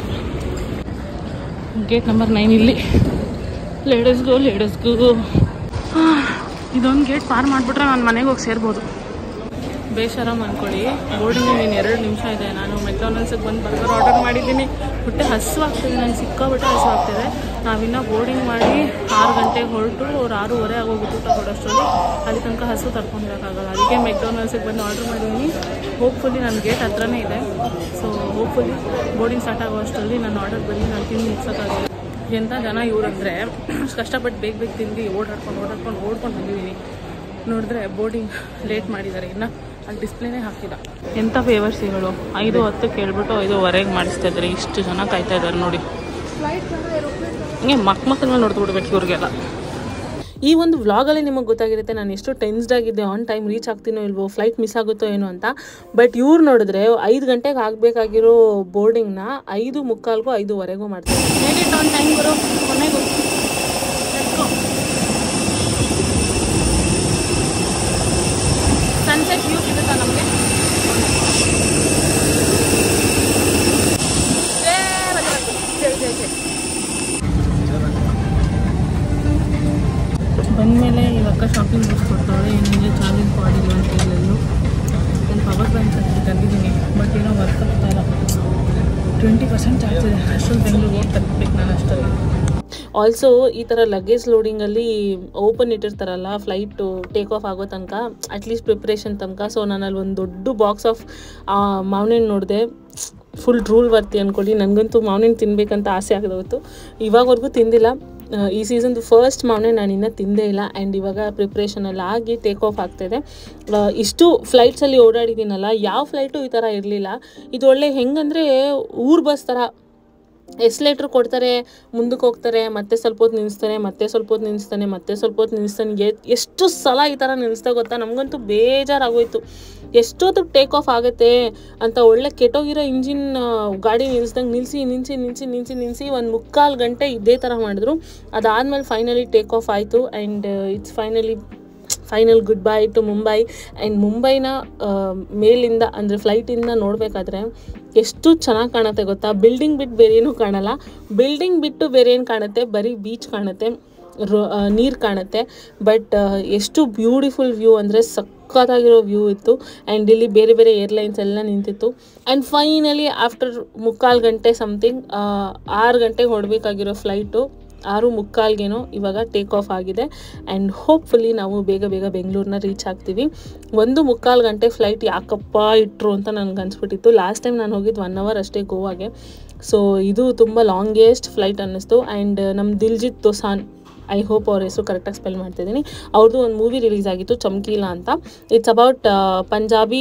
ಗೇಟ್ ನಂಬರ್ ನೈನ್ ಇಲ್ಲಿ ಲೇಡೀಸ್ಗೂ ಲೇಡೀಸ್ಗೂ ಇದೊಂದು ಗೇಟ್ ಪಾರ್ ಮಾಡಿಬಿಟ್ರೆ ನಾನು ಮನೆಗೆ ಹೋಗಿ ಸೇರ್ಬೋದು ಬೇಷಾರಾಮ್ ಅಂದ್ಕೊಳ್ಳಿ ಬೋರ್ಡಿಂಗ್ ನೀನು ಎರಡು ನಿಮಿಷ ಇದೆ ನಾನು ಮೆಕ್ಡಾನಲ್ಸಿಗೆ ಬಂದು ಬರ್ಗರ್ ಆರ್ಡರ್ ಮಾಡಿದ್ದೀನಿ ಹೊಟ್ಟೆ ಹಸು ಆಗ್ತಿದೆ ನಂಗೆ ಸಿಕ್ಕಾಬಿಟ್ಟೆ ಹಸು ಆಗ್ತಿದೆ ನಾವಿನ್ನ ಬೋರ್ಡಿಂಗ್ ಮಾಡಿ ಆರು ಗಂಟೆಗೆ ಹೊರಟು ಅವ್ರು ಆರೂವರೆ ಆಗೋಗಿತ್ತು ಊಟ ಕೊಡೋಷ್ಟರಲ್ಲಿ ಅಲ್ಲಿ ತನಕ ಹಸು ತಡ್ಕೊಂಡಿರೋಕ್ಕಾಗಲ್ಲ ಅದಕ್ಕೆ ಮೆಕ್ಡಾನಲ್ಸಿಗೆ ಬಂದು ಆರ್ಡರ್ ಮಾಡಿದ್ದೀನಿ ಹೋಪ್ಫುಲಿ ನನ್ನ ಗೇಟ್ ಹತ್ರನೇ ಇದೆ ಸೊ ಹೋಪ್ಫುಲಿ ಬೋರ್ಡಿಂಗ್ ಸ್ಟಾರ್ಟ್ ಆಗೋ ಅಷ್ಟರಲ್ಲಿ ನನ್ನ ಆರ್ಡರ್ ಬಂದು ನಾನು ತಿಂದು ಮುಗ್ಸೋಕ್ಕಾಗಲ್ಲ ಎಂಥ ಜನ ಇವ್ರಂದರೆ ಕಷ್ಟಪಟ್ಟು ಬೇಗ ಬೇಗ ತಿಂದು ಓಡಾಡ್ಕೊಂಡು ಓಡಾಡ್ಕೊಂಡು ಓಡ್ಕೊಂಡು ಬಂದಿದ್ದೀನಿ ನೋಡಿದ್ರೆ ಬೋರ್ಡಿಂಗ್ ಲೇಟ್ ಮಾಡಿದ್ದಾರೆ ಇನ್ನು ಅಲ್ಲಿ ಡಿಸ್ಪ್ಲೇನೇ ಹಾಕಿಲ್ಲ ಎಂಥ ಫೇವರ್ಸಿಗಳು ಐದು ಹತ್ತು ಕೇಳ್ಬಿಟ್ಟು ಐದುವರೆಗೆ ಮಾಡಿಸ್ತಾ ಇದ್ದಾರೆ ಇಷ್ಟು ಜನ ಕಾಯ್ತಾ ಇದ್ದಾರೆ ನೋಡಿ ಹಿಂಗೆ ಮಕ್ ಮಕ್ಕಳನ್ನ ನೋಡ್ದು ಬಿಡ್ಬೇಕು ಇವ್ರಿಗೆಲ್ಲ ಈ ಒಂದು ವ್ಲಾಗಲ್ಲಿ ನಿಮಗೆ ಗೊತ್ತಾಗಿರುತ್ತೆ ನಾನು ಎಷ್ಟು ಟೆನ್ಸ್ಡ್ ಆಗಿದ್ದೆ ಆನ್ ಟೈಮ್ ರೀಚ್ ಆಗ್ತೀನೋ ಇಲ್ವೋ ಫ್ಲೈಟ್ ಮಿಸ್ ಆಗುತ್ತೋ ಏನೋ ಅಂತ ಬಟ್ ಇವ್ರು ನೋಡಿದ್ರೆ ಐದು ಗಂಟೆಗೆ ಆಗಬೇಕಾಗಿರೋ ಬೋರ್ಡಿಂಗ್ನ ಐದು ಮುಕ್ಕಾಲ್ಗೂ ಐದುವರೆಗೂ ಮಾಡ್ತಾರೆ ಹೇಗೆ ಆನ್ ಟೈಮ್ ಬರೋ ಕೊನೆಗೂ ಸನ್ಸೆಟ್ ವ್ಯೂ ಸಿಗುತ್ತಾ ನಮಗೆ ಬಂದಮೇಲೆ ಇವಾಗ ಶಾಪಿಂಗ್ ಮುಗಿಸ್ಕೊಡ್ತಾಳೆ ಏನಿದೆ ಚಾರ್ಜಿಂಗ್ ಪಾಡಿಲ್ಲ ಅಂತ ಹೇಳಿದ್ರು ನಾನು ಪವರ್ ಬ್ಯಾಂಕ್ ಅಂತ ತಂದಿದ್ದೀನಿ ಬಟ್ ಏನೋ ವರ್ಕ್ ಆಗ್ತಾ ಇಲ್ಲ ಟ್ವೆಂಟಿ ಪರ್ಸೆಂಟ್ ಚಾರ್ಜ್ ಇದೆ ಅಷ್ಟೊಂದು ಬೆಂಗಳೂರು ಹೋಗಿ ತಲುಪಬೇಕು ನಾನು ಅಷ್ಟರಲ್ಲಿ ಆಲ್ಸೋ ಈ ಥರ ಲಗೇಜ್ ಲೋಡಿಂಗಲ್ಲಿ ಓಪನ್ ಇಟ್ಟಿರ್ತಾರಲ್ಲ ಫ್ಲೈಟು ಟೇಕ್ ಆಫ್ ಆಗೋ ತನಕ ಅಟ್ಲೀಸ್ಟ್ ಪ್ರಿಪ್ರೇಷನ್ ತನಕ ಸೊ ನಾನು ಅಲ್ಲಿ ಒಂದು ದೊಡ್ಡ ಬಾಕ್ಸ್ ಆಫ್ ಮಾವಿನ ನೋಡಿದೆ ಫುಲ್ ರೂಲ್ ಬರ್ತಿ ಅಂದ್ಕೊಳ್ಳಿ ನನಗಂತೂ ಮಾವಿನ ತಿನ್ಬೇಕಂತ ಆಸೆ ಆಗದವತ್ತು ಇವಾಗವರೆಗೂ ತಿಂದಿಲ್ಲ ಆ, ಈ ಸೀಸನ್ದು ಫಸ್ಟ್ ಮಾವಿನ ನಾನು ಇನ್ನೂ ತಿಂದೇ ಇಲ್ಲ ಆ್ಯಂಡ್ ಇವಾಗ ಪ್ರಿಪ್ರೇಷನ್ ಎಲ್ಲ ಆಗಿ ಟೇಕ್ ಆಫ್ ಆಗ್ತಾಯಿದೆ ಆ, ಇಷ್ಟು ಫ್ಲೈಟ್ಸಲ್ಲಿ ಓಡಾಡಿದ್ದೀನಲ್ಲ ಯಾವ ಫ್ಲೈಟು ಈ ಥರ ಇರಲಿಲ್ಲ ಇದು ಒಳ್ಳೆ ಹೆಂಗಂದರೆ ಊರ್ ಬಸ್ ಥರ ಎಸ್ಲೇಟ್ರ್ ಕೊಡ್ತಾರೆ ಮುಂದಕ್ಕೆ ಹೋಗ್ತಾರೆ ಮತ್ತೆ ಸ್ವಲ್ಪ ಹೊತ್ತು ನಿಲ್ಲಿಸ್ತಾನೆ ಮತ್ತೆ ಸ್ವಲ್ಪ ಹೊತ್ತು ನಿಲ್ಲಿಸ್ತಾನೆ ಮತ್ತೆ ಸ್ವಲ್ಪ ಹೊತ್ತು ನಿಲ್ಲಿಸ್ತಾನೆ ಎ- ಎಷ್ಟು ಸಲ ಈ ಥರ ನಿಲ್ಲಿಸ್ತಾ ಗೊತ್ತಾ ನಮಗಂತೂ ಬೇಜಾರಾಗೋಯ್ತು ಎಷ್ಟೊತ್ತು ಟೇಕ್ ಆಫ್ ಆಗುತ್ತೆ ಅಂತ ಒಳ್ಳೆ ಕೆಟ್ಟೋಗಿರೋ ಇಂಜಿನ್ ಗಾಡಿ ನಿಲ್ಲಿಸ್ದಂಗೆ ನಿಲ್ಲಿಸಿ ನಿಲ್ಲಿಸಿ ನಿಲ್ಲಿಸಿ ನಿಲ್ಲಿಸಿ ನಿಲ್ಲಿಸಿ ಒಂದು ಮುಕ್ಕಾಲು ಗಂಟೆ ಇದೇ ಥರ ಮಾಡಿದ್ರು ಅದಾದಮೇಲೆ ಫೈನಲಿ ಟೇಕ್ ಆಫ್ ಆಯಿತು and it's finally final goodbye to Mumbai and ಮುಂಬೈನ ಆ, ಮೇಲಿಂದ ಅಂದರೆ ಫ್ಲೈಟಿಂದ ನೋಡಬೇಕಾದ್ರೆ ಎಷ್ಟು ಚೆನ್ನಾಗಿ ಕಾಣುತ್ತೆ ಗೊತ್ತಾ ಬಿಲ್ಡಿಂಗ್ ಬಿಟ್ಟು ಬೇರೆ ಏನೂ ಕಾಣಲ್ಲ ಬಿಲ್ಡಿಂಗ್ ಬಿಟ್ಟು ಬೇರೆ ಏನು ಕಾಣುತ್ತೆ ಬರೀ ಬೀಚ್ ಕಾಣುತ್ತೆ ನೀರು ಕಾಣುತ್ತೆ ಬಟ್ ಎಷ್ಟು ಬ್ಯೂಟಿಫುಲ್ ವ್ಯೂ ಅಂದರೆ ಸಕ್ಕತ್ತಾಗಿರೋ ವ್ಯೂ ಇತ್ತು ಆ್ಯಂಡ್ ಇಲ್ಲಿ ಬೇರೆ ಬೇರೆ ಏರ್ಲೈನ್ಸ್ ಎಲ್ಲ ನಿಂತಿತ್ತು ಆ್ಯಂಡ್ ಫೈನಲಿ ಆಫ್ಟರ್ ಮುಕ್ಕಾಲು ಗಂಟೆ ಸಮಥಿಂಗ್ ಆರು ಗಂಟೆಗೆ ಹೊಡಬೇಕಾಗಿರೋ ಫ್ಲೈಟು ಆರು ಮುಕ್ಕಾಲ್ಗೇನೋ ಇವಾಗ ಟೇಕ್ ಆಫ್ ಆಗಿದೆ ಆ್ಯಂಡ್ ಹೋಪ್ಫುಲಿ ನಾವು ಬೇಗ ಬೇಗ ಬೆಂಗಳೂರನ್ನ ರೀಚ್ ಆಗ್ತೀವಿ ಒಂದು ಮುಕ್ಕಾಲು ಗಂಟೆ ಫ್ಲೈಟ್ ಯಾಕಪ್ಪ ಇಟ್ಟರು ಅಂತ ನನಗೆ ಅನ್ಸ್ಬಿಟ್ಟಿತ್ತು ಲಾಸ್ಟ್ ಟೈಮ್ ನಾನು ಹೋಗಿದ್ದು ಒನ್ ಅವರ್ ಅಷ್ಟೇ ಗೋವಾಗೆ ಸೊ ಇದು ತುಂಬ ಲಾಂಗೆಸ್ಟ್ ಫ್ಲೈಟ್ ಅನ್ನಿಸ್ತು ಆ್ಯಂಡ್ ನಮ್ಮ ದಿಲ್ಜಿತ್ ದೋಸಾನ್ ಐ ಹೋಪ್ ಅವ್ರ ಹೆಸರು ಕರೆಕ್ಟಾಗಿ ಸ್ಪೆಲ್ ಮಾಡ್ತಿದ್ದೀನಿ ಅವ್ರದ್ದು ಒಂದು ಮೂವಿ ರಿಲೀಸ್ ಆಗಿತ್ತು ಚಮ್ಕೀಲ ಅಂತ ಇಟ್ಸ್ ಅಬೌಟ್ ಪಂಜಾಬಿ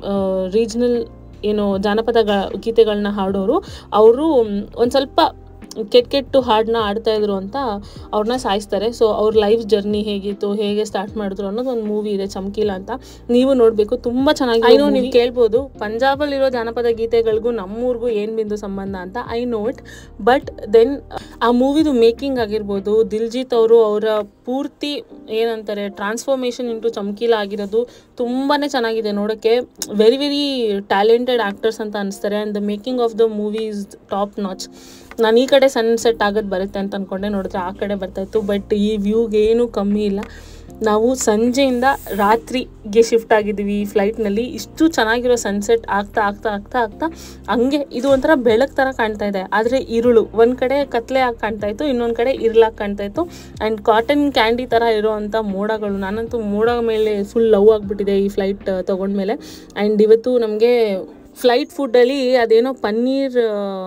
ರೀಜ್ನಲ್ ಏನು ಜಾನಪದ ಗ- ಗೀತೆಗಳನ್ನ ಹಾಡೋರು ಅವರು ಒಂದು ಸ್ವಲ್ಪ ಕೆಟ್ಟ ಕೆಟ್ಟು ಹಾಡನ್ನ ಆಡ್ತಾ ಇದ್ರು ಅಂತ ಅವ್ರನ್ನ ಸಾಯಿಸ್ತಾರೆ ಸೊ ಅವ್ರ ಲೈಫ್ ಜರ್ನಿ ಹೇಗಿತ್ತು ಹೇಗೆ ಸ್ಟಾರ್ಟ್ ಮಾಡಿದ್ರು ಅನ್ನೋದು ಒಂದು ಮೂವಿ ಇದೆ ಚಮ್ಕೀಲ ಅಂತ ನೀವು ನೋಡಬೇಕು ತುಂಬ ಚೆನ್ನಾಗಿ ಐ ನೋ ನೀವು ಕೇಳ್ಬೋದು ಪಂಜಾಬಲ್ಲಿರೋ ಜಾನಪದ ಗೀತೆಗಳಿಗೂ ನಮ್ಮೂರಿಗೂ ಏನು ಬಿಂದು ಸಂಬಂಧ ಅಂತ I know it but then ಆ ಮೂವಿದು ಮೇಕಿಂಗ್ ಆಗಿರ್ಬೋದು ದಿಲ್ಜಿತ್ ಅವರು ಅವರ ಪೂರ್ತಿ ಏನಂತಾರೆ ಟ್ರಾನ್ಸ್ಫಾರ್ಮೇಷನ್ ಇಂಟು ಚಮ್ಕೀಲ ಆಗಿರೋದು ತುಂಬಾ ಚೆನ್ನಾಗಿದೆ ನೋಡೋಕ್ಕೆ ವೆರಿ ವೆರಿ ಟ್ಯಾಲೆಂಟೆಡ್ ಆ್ಯಕ್ಟರ್ಸ್ ಅಂತ ಅನಿಸ್ತಾರೆ and the making of the movie is top notch ನಾನು ಈ ಕಡೆ ಸನ್ಸೆಟ್ ಆಗೋದು ಬರುತ್ತೆ ಅಂತ ಅಂದ್ಕೊಂಡೆ ನೋಡಿದ್ರೆ ಆ ಕಡೆ ಬರ್ತಾಯಿತ್ತು ಬಟ್ ಈ ವ್ಯೂಗೆ ಏನೂ ಕಮ್ಮಿ ಇಲ್ಲ ನಾವು ಸಂಜೆಯಿಂದ ರಾತ್ರಿಗೆ ಶಿಫ್ಟ್ ಆಗಿದ್ದೀವಿ ಈ ಫ್ಲೈಟ್ನಲ್ಲಿ ಇಷ್ಟು ಚೆನ್ನಾಗಿರೋ ಸನ್ಸೆಟ್ ಆಗ್ತಾ ಆಗ್ತಾ ಆಗ್ತಾ ಆಗ್ತಾ ಹಂಗೆ ಇದು ಒಂಥರ ಬೆಳಕು ಥರ ಕಾಣ್ತಾ ಇದೆ ಆದರೆ ಇರುಳು ಒಂದು ಕಡೆ ಕತ್ಲೆ ಆಗಿ ಕಾಣ್ತಾ ಇತ್ತು ಇನ್ನೊಂದು ಕಡೆ ಇರ್ಲಾಗಿ ಕಾಣ್ತಾ ಇತ್ತು ಆ್ಯಂಡ್ ಕಾಟನ್ ಕ್ಯಾಂಡಿ ಥರ ಇರೋವಂಥ ಮೋಡಗಳು ನಾನಂತೂ ಮೋಡ ಮೇಲೆ ಫುಲ್ ಲವ್ ಆಗಿಬಿಟ್ಟಿದೆ ಈ ಫ್ಲೈಟ್ ತೊಗೊಂಡ್ಮೇಲೆ ಆ್ಯಂಡ್ ಇವತ್ತು ನಮಗೆ ಫ್ಲೈಟ್ ಫುಡ್ಡಲ್ಲಿ ಅದೇನೋ ಪನ್ನೀರ್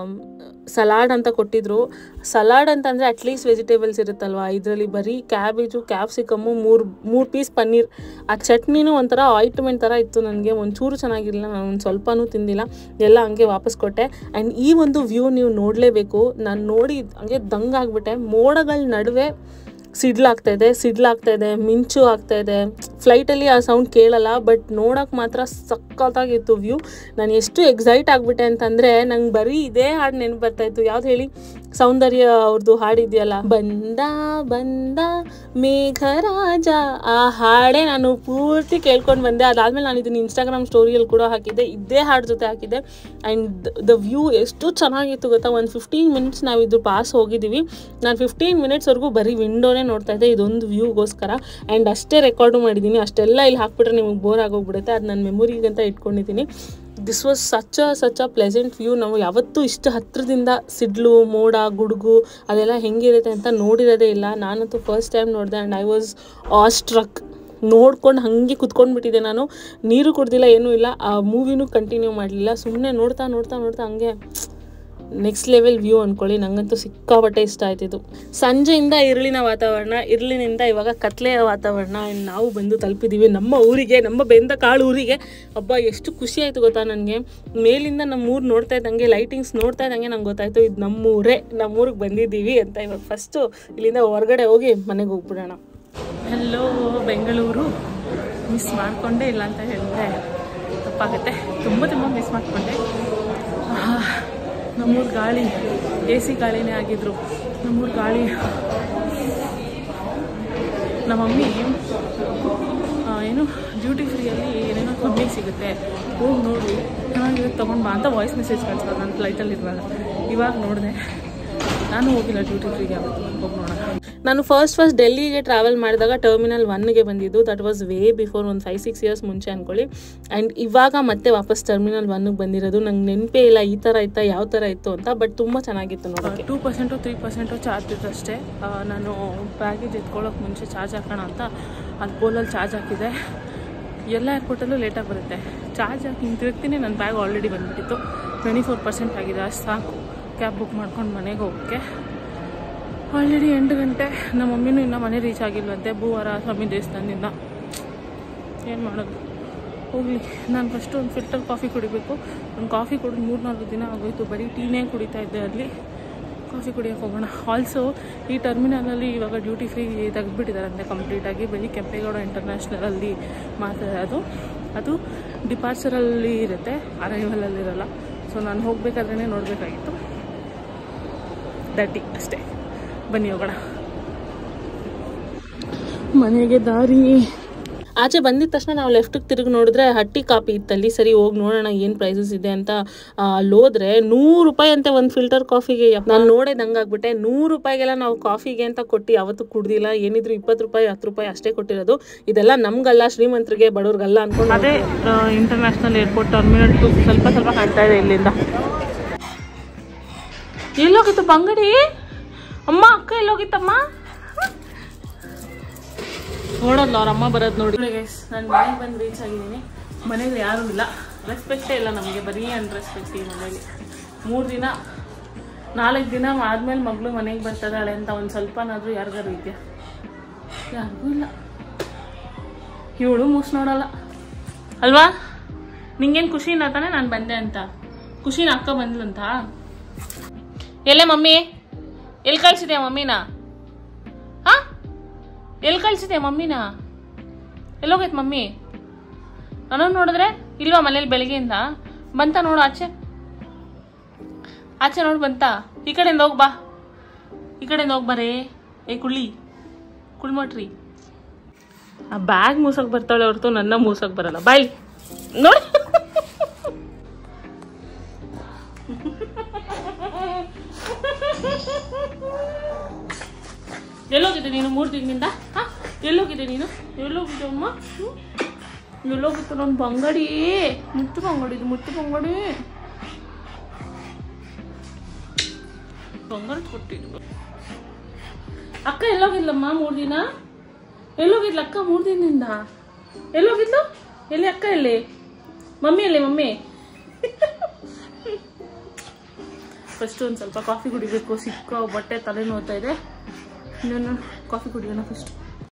ಸಲಾಡ್ ಅಂತ ಕೊಟ್ಟಿದ್ರು ಸಲಾಡ್ ಅಂತಂದರೆ ಅಟ್ಲೀಸ್ಟ್ ವೆಜಿಟೇಬಲ್ಸ್ ಇರುತ್ತಲ್ವಾ ಇದರಲ್ಲಿ ಬರೀ ಕ್ಯಾಬೇಜು ಕ್ಯಾಪ್ಸಿಕಮ್ಮು ಮೂರು ಮೂರು ಪೀಸ್ ಪನ್ನೀರ್ ಆ ಚಟ್ನಿನೂ ಒಂಥರ ಆಯಿಂಟ್ಮೆಂಟ್ ಥರ ಇತ್ತು ನನಗೆ ಒಂಚೂರು ಚೆನ್ನಾಗಿರಲಿಲ್ಲ ನಾನು ಒಂದು ಸ್ವಲ್ಪನೂ ತಿಂದಿಲ್ಲ ಎಲ್ಲ ಹಂಗೆ ವಾಪಸ್ ಕೊಟ್ಟೆ ಆ್ಯಂಡ್ ಈ ಒಂದು ವ್ಯೂ ನೀವು ನೋಡಲೇಬೇಕು ನಾನು ನೋಡಿ ಹಂಗೆ ದಂಗಾಗ್ಬಿಟ್ಟೆ ಮೋಡಗಳ ನಡುವೆ ಸಿಡ್ಲಾಗ್ತಾ ಇದೆ ಸಿಡ್ಲಾಗ್ತಾ ಇದೆ ಮಿಂಚು ಆಗ್ತಾ ಇದೆ ಫ್ಲೈಟಲ್ಲಿ ಆ ಸೌಂಡ್ ಕೇಳಲ್ಲ ಬಟ್ ನೋಡೋಕೆ ಮಾತ್ರ ಸಖತ್ತಾಗಿತ್ತು ವ್ಯೂ ನಾನು ಎಷ್ಟು ಎಕ್ಸೈಟ್ ಆಗಿಬಿಟ್ಟೆ ಅಂತಂದರೆ ನಂಗೆ ಬರೀ ಇದೇ ಹಾಡು ನೆನಪು ಬರ್ತಾಯಿತ್ತು ಯಾವ್ದು ಹೇಳಿ ಸೌಂದರ್ಯ ಅವ್ರದ್ದು ಹಾಡಿದೆಯಲ್ಲ ಬಂದ ಬಂದ ಮೇಘರಾಜ ಆ ಹಾಡೇ ನಾನು ಪೂರ್ತಿ ಕೇಳ್ಕೊಂಡು ಬಂದೆ ಅದಾದ್ಮೇಲೆ ನಾನು ಇದನ್ನ ಇನ್ಸ್ಟಾಗ್ರಾಮ್ ಸ್ಟೋರಿಯಲ್ಲಿ ಕೂಡ ಹಾಕಿದ್ದೆ ಇದೇ ಹಾಡು ಜೊತೆ ಹಾಕಿದ್ದೆ ಆ್ಯಂಡ್ ದ ವ್ಯೂ ಎಷ್ಟು ಚೆನ್ನಾಗಿತ್ತು ಗೊತ್ತಾ ಒಂದು ಫಿಫ್ಟೀನ್ ಮಿನಿಟ್ಸ್ ನಾವು ಇದು ಪಾಸ್ ಹೋಗಿದ್ದೀವಿ ನಾನು ಫಿಫ್ಟೀನ್ ಮಿನಿಟ್ಸ್ವರೆಗೂ ಬರೀ ವಿಂಡೋನೇ ನೋಡ್ತಾ ಇದ್ದೆ ಇದೊಂದು ವ್ಯೂಗೋಸ್ಕರ ಆ್ಯಂಡ್ ಅಷ್ಟೇ ರೆಕಾರ್ಡು ಮಾಡಿದ್ದೀನಿ ಅಷ್ಟೆಲ್ಲ ಇಲ್ಲಿ ಹಾಕ್ಬಿಟ್ರೆ ನಿಮಗೆ ಬೋರ್ ಆಗೋಗ್ಬಿಡುತ್ತೆ ಅದು ನನ್ನ ಮೆಮೊರಿಗಂತ ಇಟ್ಕೊಂಡಿದ್ದೀನಿ this was such a such a pleasant view ನಾವು ಯಾವತ್ತೂ ಇಷ್ಟು ಹತ್ತಿರದಿಂದ ಸಿಡ್ಲು ಮೋಡ ಗುಡುಗು ಅದೆಲ್ಲ ಹೆಂಗಿರುತ್ತೆ ಅಂತ ನೋಡಿರೋದೇ ಇಲ್ಲ ನಾನಂತೂ ಫಸ್ಟ್ ಟೈಮ್ ನೋಡಿದೆ ಆ್ಯಂಡ್ ಐ ವಾಸ್ ಆಸ್ಟ್ರಕ್ ನೋಡ್ಕೊಂಡು ಹಾಗೆ ಕುತ್ಕೊಂಡ್ಬಿಟ್ಟಿದ್ದೆ ನಾನು ನೀರು ಕುಡ್ದಿಲ್ಲ ಏನೂ ಇಲ್ಲ ಆ ಮೂವಿನೂ ಕಂಟಿನ್ಯೂ ಮಾಡಲಿಲ್ಲ ಸುಮ್ಮನೆ ನೋಡ್ತಾ ನೋಡ್ತಾ ನೋಡ್ತಾ ಹಂಗೆ ನೆಕ್ಸ್ಟ್ ಲೆವೆಲ್ ವ್ಯೂ ಅಂದ್ಕೊಳ್ಳಿ ನಂಗಂತೂ ಸಿಕ್ಕಾಪಟ್ಟೆ ಇಷ್ಟ ಆಯ್ತಿದ್ದು ಸಂಜೆಯಿಂದ ಇರುಳಿನ ವಾತಾವರಣ ಇರುಳಿನಿಂದ ಇವಾಗ ಕತ್ಲೆಯ ವಾತಾವರಣ and ನಾವು ಬಂದು ತಲುಪಿದ್ದೀವಿ ನಮ್ಮ ಊರಿಗೆ ನಮ್ಮ ಬೆಂದ ಕಾಳು ಊರಿಗೆ ಹಬ್ಬ ಎಷ್ಟು ಖುಷಿ ಆಯಿತು ಗೊತ್ತಾ ನನಗೆ ಮೇಲಿಂದ ನಮ್ಮ ಊರು ನೋಡ್ತಾ ಇದ್ದಂಗೆ ಲೈಟಿಂಗ್ಸ್ ನೋಡ್ತಾ ಇದ್ದಂಗೆ ನಂಗೆ ಗೊತ್ತಾಯ್ತು ಇದು ನಮ್ಮೂರೇ ನಮ್ಮೂರಿಗೆ ಬಂದಿದ್ದೀವಿ ಅಂತ ಇವಾಗ ಫಸ್ಟು ಇಲ್ಲಿಂದ ಹೊರಗಡೆ ಹೋಗಿ ಮನೆಗೆ ಹೋಗ್ಬಿಡೋಣ ಹೆಲೋ ಬೆಂಗಳೂರು ಮಿಸ್ ಮಾಡಿಕೊಂಡೇ ಇಲ್ಲ ಅಂತ ಹೇಳಿದ್ರೆ ತಪ್ಪಾಗುತ್ತೆ ತುಂಬ ತುಂಬ ಮಿಸ್ ಮಾಡಿಕೊಂಡೆ ನಮ್ಮೂರ ಗಾಳಿ ಎ ಸಿ ಗಾಳಿನೇ ಆಗಿದ್ರು ನಮ್ಮೂರ ಗಾಳಿ ನಮ್ಮ ಮಮ್ಮಿ ಆ, ಏನು ಡ್ಯೂಟಿ ಫ್ರೀಯಲ್ಲಿ ಏನೇನೋ ಕಮ್ಮಿ ಸಿಗುತ್ತೆ ಹೋಗಿ ನೋಡಿ ಚೆನ್ನಾಗಿರುತ್ತೆ ತೊಗೊಂಡು ಬಾ ಅಂತ ವಾಯ್ಸ್ ಮೆಸೇಜ್ ಕಳಿಸ್ತಾರೆ ನಾನು ಫ್ಲೈಟಲ್ಲಿ ಇರುವಾಗ ಇವಾಗ ನೋಡಿದೆ ನಾನು ಹೋಗಿಲ್ಲ ಡ್ಯೂಟಿ ಫ್ರೀಗೆ ಅವತ್ತು ಹೋಗಿ ನೋಡೋಣ ನಾನು ಫಸ್ಟ್ ಫಸ್ಟ್ ಡೆಲ್ಲಿಗೆ ಟ್ರಾವೆಲ್ ಮಾಡಿದಾಗ ಟರ್ಮಿನಲ್ ಒನ್ಗೆ ಬಂದಿದ್ದು ದಟ್ ವಾಸ್ ವೇ ಬಿಫೋರ್ ಒಂದು ಫೈವ್ ಸಿಕ್ಸ್ ಇಯರ್ಸ್ ಮುಂಚೆ ಅಂದ್ಕೊಳ್ಳಿ ಆ್ಯಂಡ್ ಇವಾಗ ಮತ್ತೆ ವಾಪಸ್ ಟರ್ಮಿನಲ್ ಒನ್ಗೆ ಬಂದಿರೋದು ನಂಗೆ ನೆನಪೇ ಇಲ್ಲ ಈ ಥರ ಇತ್ತಾ ಯಾವ ಥರ ಇತ್ತು ಅಂತ ಬಟ್ ತುಂಬ ಚೆನ್ನಾಗಿತ್ತು ನೋಡೋಕ್ಕೆ two percent three percent charge ಇದ್ದಷ್ಟೇ ಆ, ನಾನು ಬ್ಯಾಗೇಜ್ ಎತ್ಕೊಳ್ಳೋಕೆ ಮುಂಚೆ ಚಾರ್ಜ್ ಹಾಕೋಣ ಅಂತ ಅದು ಬೋಲಲ್ಲಿ ಚಾರ್ಜ್ ಹಾಕಿದೆ ಎಲ್ಲ ಏರ್ಪೋರ್ಟಲ್ಲೂ ಲೇಟಾಗಿ ಬರುತ್ತೆ ಚಾರ್ಜ್ ಹಾಕಿ ಹಿಂಗೆ ತಿರುಗ್ತೀನಿ ನನ್ನ ಬ್ಯಾಗ್ ಆಲ್ರೆಡಿ ಬಂದುಬಿಟ್ಟಿತ್ತು ಟ್ವೆಂಟಿ ಫೋರ್ ಪರ್ಸೆಂಟ್ ಆಗಿದೆ ಅಷ್ಟು ಸಾಕು ಕ್ಯಾಬ್ ಬುಕ್ ಮಾಡ್ಕೊಂಡು ಮನೆಗೆ ಹೋಗೋಕ್ಕೆ ಆಲ್ರೆಡಿ ಎಂಟು ಗಂಟೆ ನಮ್ಮ ಮಮ್ಮಿನೂ ಇನ್ನೂ ಮನೆ ರೀಚ್ ಆಗಿಲ್ವಂತೆ ಭೂವಾರ ಸ್ವಾಮಿ ದೇವಸ್ಥಾನದಿಂದ ಏನು ಮಾಡೋದು ಹೋಗಲಿ ನಾನು ಫಸ್ಟು ಒಂದು ಫಿಲ್ಟರ್ ಕಾಫಿ ಕುಡಿಬೇಕು ಒಂದು ಕಾಫಿ ಕುಡಿದು ಮೂರು ನಾಲ್ಕು ದಿನ ಆಗೋಯ್ತು ಬರೀ ಟೀನೇ ಕುಡಿತಾ ಇದ್ದೆ ಅಲ್ಲಿ ಕಾಫಿ ಕುಡಿಯೋಕೆ ಹೋಗೋಣ ಆಲ್ಸೋ ಈ ಟರ್ಮಿನಲಲ್ಲಿ ಇವಾಗ ಡ್ಯೂಟಿ ಫ್ರೀ ತೆಗೆದುಬಿಟ್ಟಿದ್ದಾರಂತೆ ಕಂಪ್ಲೀಟಾಗಿ ಬರೀ ಕೆಂಪೇಗೌಡ ಇಂಟರ್ನ್ಯಾಷನಲಲ್ಲಿ ಮಾತ್ರ ಅದು ಅದು ಡಿಪಾರ್ಚರಲ್ಲಿ ಇರುತ್ತೆ ಅರೈವಲಲ್ಲಿ ಇರಲ್ಲ ಸೊ ನಾನು ಹೋಗಬೇಕಾದ್ರೇ ನೋಡಬೇಕಾಗಿತ್ತು ದಟ್ಟಿ ಅಷ್ಟೇ ಬನ್ನಿ ಹೋಗೋಣ ಮನೆಗೆ ದಾರಿ ಆಚೆ ಬಂದಿದ ತಕ್ಷಣ ನಾವು ಲೆಫ್ಟಿಗೆ ತಿರುಗಿ ನೋಡಿದ್ರೆ ಹಟ್ಟಿ ಕಾಪಿ ಇತ್ತಲ್ಲಿ ಸರಿ ಹೋಗಿ ನೋಡೋಣ ಏನು ಪ್ರೈಸಸ್ ಇದೆ ಅಂತ ಆ, ಅಲ್ಲಿ ಹೋದ್ರೆ ನೂರು ರೂಪಾಯಿ ಅಂತೆ ಒಂದು ಫಿಲ್ಟರ್ ಕಾಫಿಗೆ ನಾನು ನೋಡೇ ಹಂಗಾಗ್ಬಿಟ್ಟೆ ನೂರು ರೂಪಾಯಿಗೆಲ್ಲ ನಾವು ಕಾಫಿಗೆ ಅಂತ ಕೊಟ್ಟು ಯಾವತ್ತೂ ಕುಡ್ದಿಲ್ಲ ಏನಿದ್ರು ಇಪ್ಪತ್ತು ರೂಪಾಯಿ ಹತ್ತು ರೂಪಾಯಿ ಅಷ್ಟೇ ಕೊಟ್ಟಿರೋದು ಇದೆಲ್ಲ ನಮ್ಗಲ್ಲ ಶ್ರೀಮಂತರಿಗೆ ಬಡವ್ರಿಗಲ್ಲ ಅನ್ಕೊಂಡು ಅದೇ ಇಂಟರ್ನ್ಯಾಷನಲ್ ಏರ್ಪೋರ್ಟ್ ಟರ್ಮಿನಲ್ ಟು ಸ್ವಲ್ಪ ಸ್ವಲ್ಪ ಕಾಣ್ತಾ ಇದೆ ಇಲ್ಲಿಂದ ಎಲ್ಲೋಗಿತ್ತು ಬಂಗಡಿ ಅಮ್ಮ ಅಕ್ಕ ಎಲ್ಲೋಗಿತ್ತಮ್ಮ ನೋಡೋದ್ಲ ಅವ್ರ ಅಮ್ಮ ಬರೋದು ನೋಡಿ ಗೈಸ್ ನಾನು ಮನೆಗೆ ಬಂದು ರೀಚ್ ಆಗಿದ್ದೀನಿ ಮನೇಲಿ ಯಾರೂ ಇಲ್ಲ ರೆಸ್ಪೆಕ್ಟೇ ಇಲ್ಲ ನಮಗೆ ಬರೀ ಅನ್ರೆಸ್ಪೆಕ್ಟ್ ಈ ಮನೇಲಿ ಮೂರು ದಿನ ನಾಲ್ಕು ದಿನ ಆದ್ಮೇಲೆ ಮಗಳು ಮನೆಗೆ ಬರ್ತಾಳೆ ಅಂತ ಒಂದು ಸ್ವಲ್ಪನಾದರೂ ಯಾರಿಗಾರು ಇದೆಯಾ ಯಾರಿಗೂ ಇಲ್ಲ ಇವಳು ಮೂಸ್ ನೋಡಲ್ಲ ಅಲ್ವಾ ನಿಂಗೇನು ಖುಷಿನ ತಾನೆ ನಾನು ಬಂದೆ ಅಂತ ಖುಷಿನ ಅಕ್ಕ ಬಂದ್ಲಂತ ಎಲ್ಲೇ ಮಮ್ಮಿ ಎಲ್ಲಿ ಕಳ್ಸಿದ್ಯಾ ಮಮ್ಮಿನ ಹಾ ಎಲ್ಲಿ ಕಳ್ಸಿದ್ಯಾ ಮಮ್ಮಿನ ಎಲ್ಲೋಗೈತೆ ಮಮ್ಮಿ ನಾನು ನೋಡಿದ್ರೆ ಇಲ್ವಾ ಮನೇಲಿ ಬೆಳಗ್ಗೆಯಿಂದ ಬಂತ ನೋಡು ಆಚೆ ಆಚೆ ನೋಡು ಬಂತ ಈ ಕಡೆಯಿಂದ ಹೋಗ್ ಬಾ ಈ ಕಡೆಯಿಂದ ಹೋಗ್ ಬರೇ ಏ ಕುಳ್ಳಿ ಕುಳ್ಮಟ್ರಿ ಆ ಬ್ಯಾಗ್ ಮೂಸಕ್ ಬರ್ತಾಳೆ ಹೊರತು ನನ್ನ ಮೂಸಕ್ ಬರಲ್ಲ ಬಾಯ್ ನೋಡಿ ಎಲ್ಲೋಗಿದ್ದೆ ನೀನು ಮೂರು ದಿನದಿಂದ ಹಾ ಎಲ್ಲೋಗಿದ್ದೆ ನೀನು ಎಲ್ಲೋಗಿದ್ದೆ ಅಮ್ಮ ಹ್ಮ್? ಎಲ್ಲೋಗಿತ್ತು ನನ್ನ ಬಂಗಡಿ ಮುತ್ತು ಬಂಗಡಿ ಇದು ಮುತ್ತು ಬಂಗಡಿ ಬಂಗಾರ ಕೊಟ್ಟಿದ್ದು ಅಕ್ಕ ಎಲ್ಲೋಗಿದ್ಲಮ್ಮ ಮೂರು ದಿನ ಎಲ್ಲೋಗಿದ್ಲ ಅಕ್ಕ ಮೂರು ದಿನದಿಂದ ಎಲ್ಲೋಗಿದ್ಲು ಎಲ್ಲಿ ಅಕ್ಕ ಎಲ್ಲಿ ಮಮ್ಮಿ ಎಲ್ಲಿ ಮಮ್ಮಿ ಫಸ್ಟ್ ಒಂದು ಸ್ವಲ್ಪ ಕಾಫಿ ಕುಡಿಬೇಕು ಸಿಕ್ಕ ಬಟ್ಟೆ ತಲೆ ನೋವ್ತಾ ಇದೆ ಇನ್ನೊಂದು ಕಾಫಿ ಕುಡಿಯೋಣ ಫಸ್ಟ್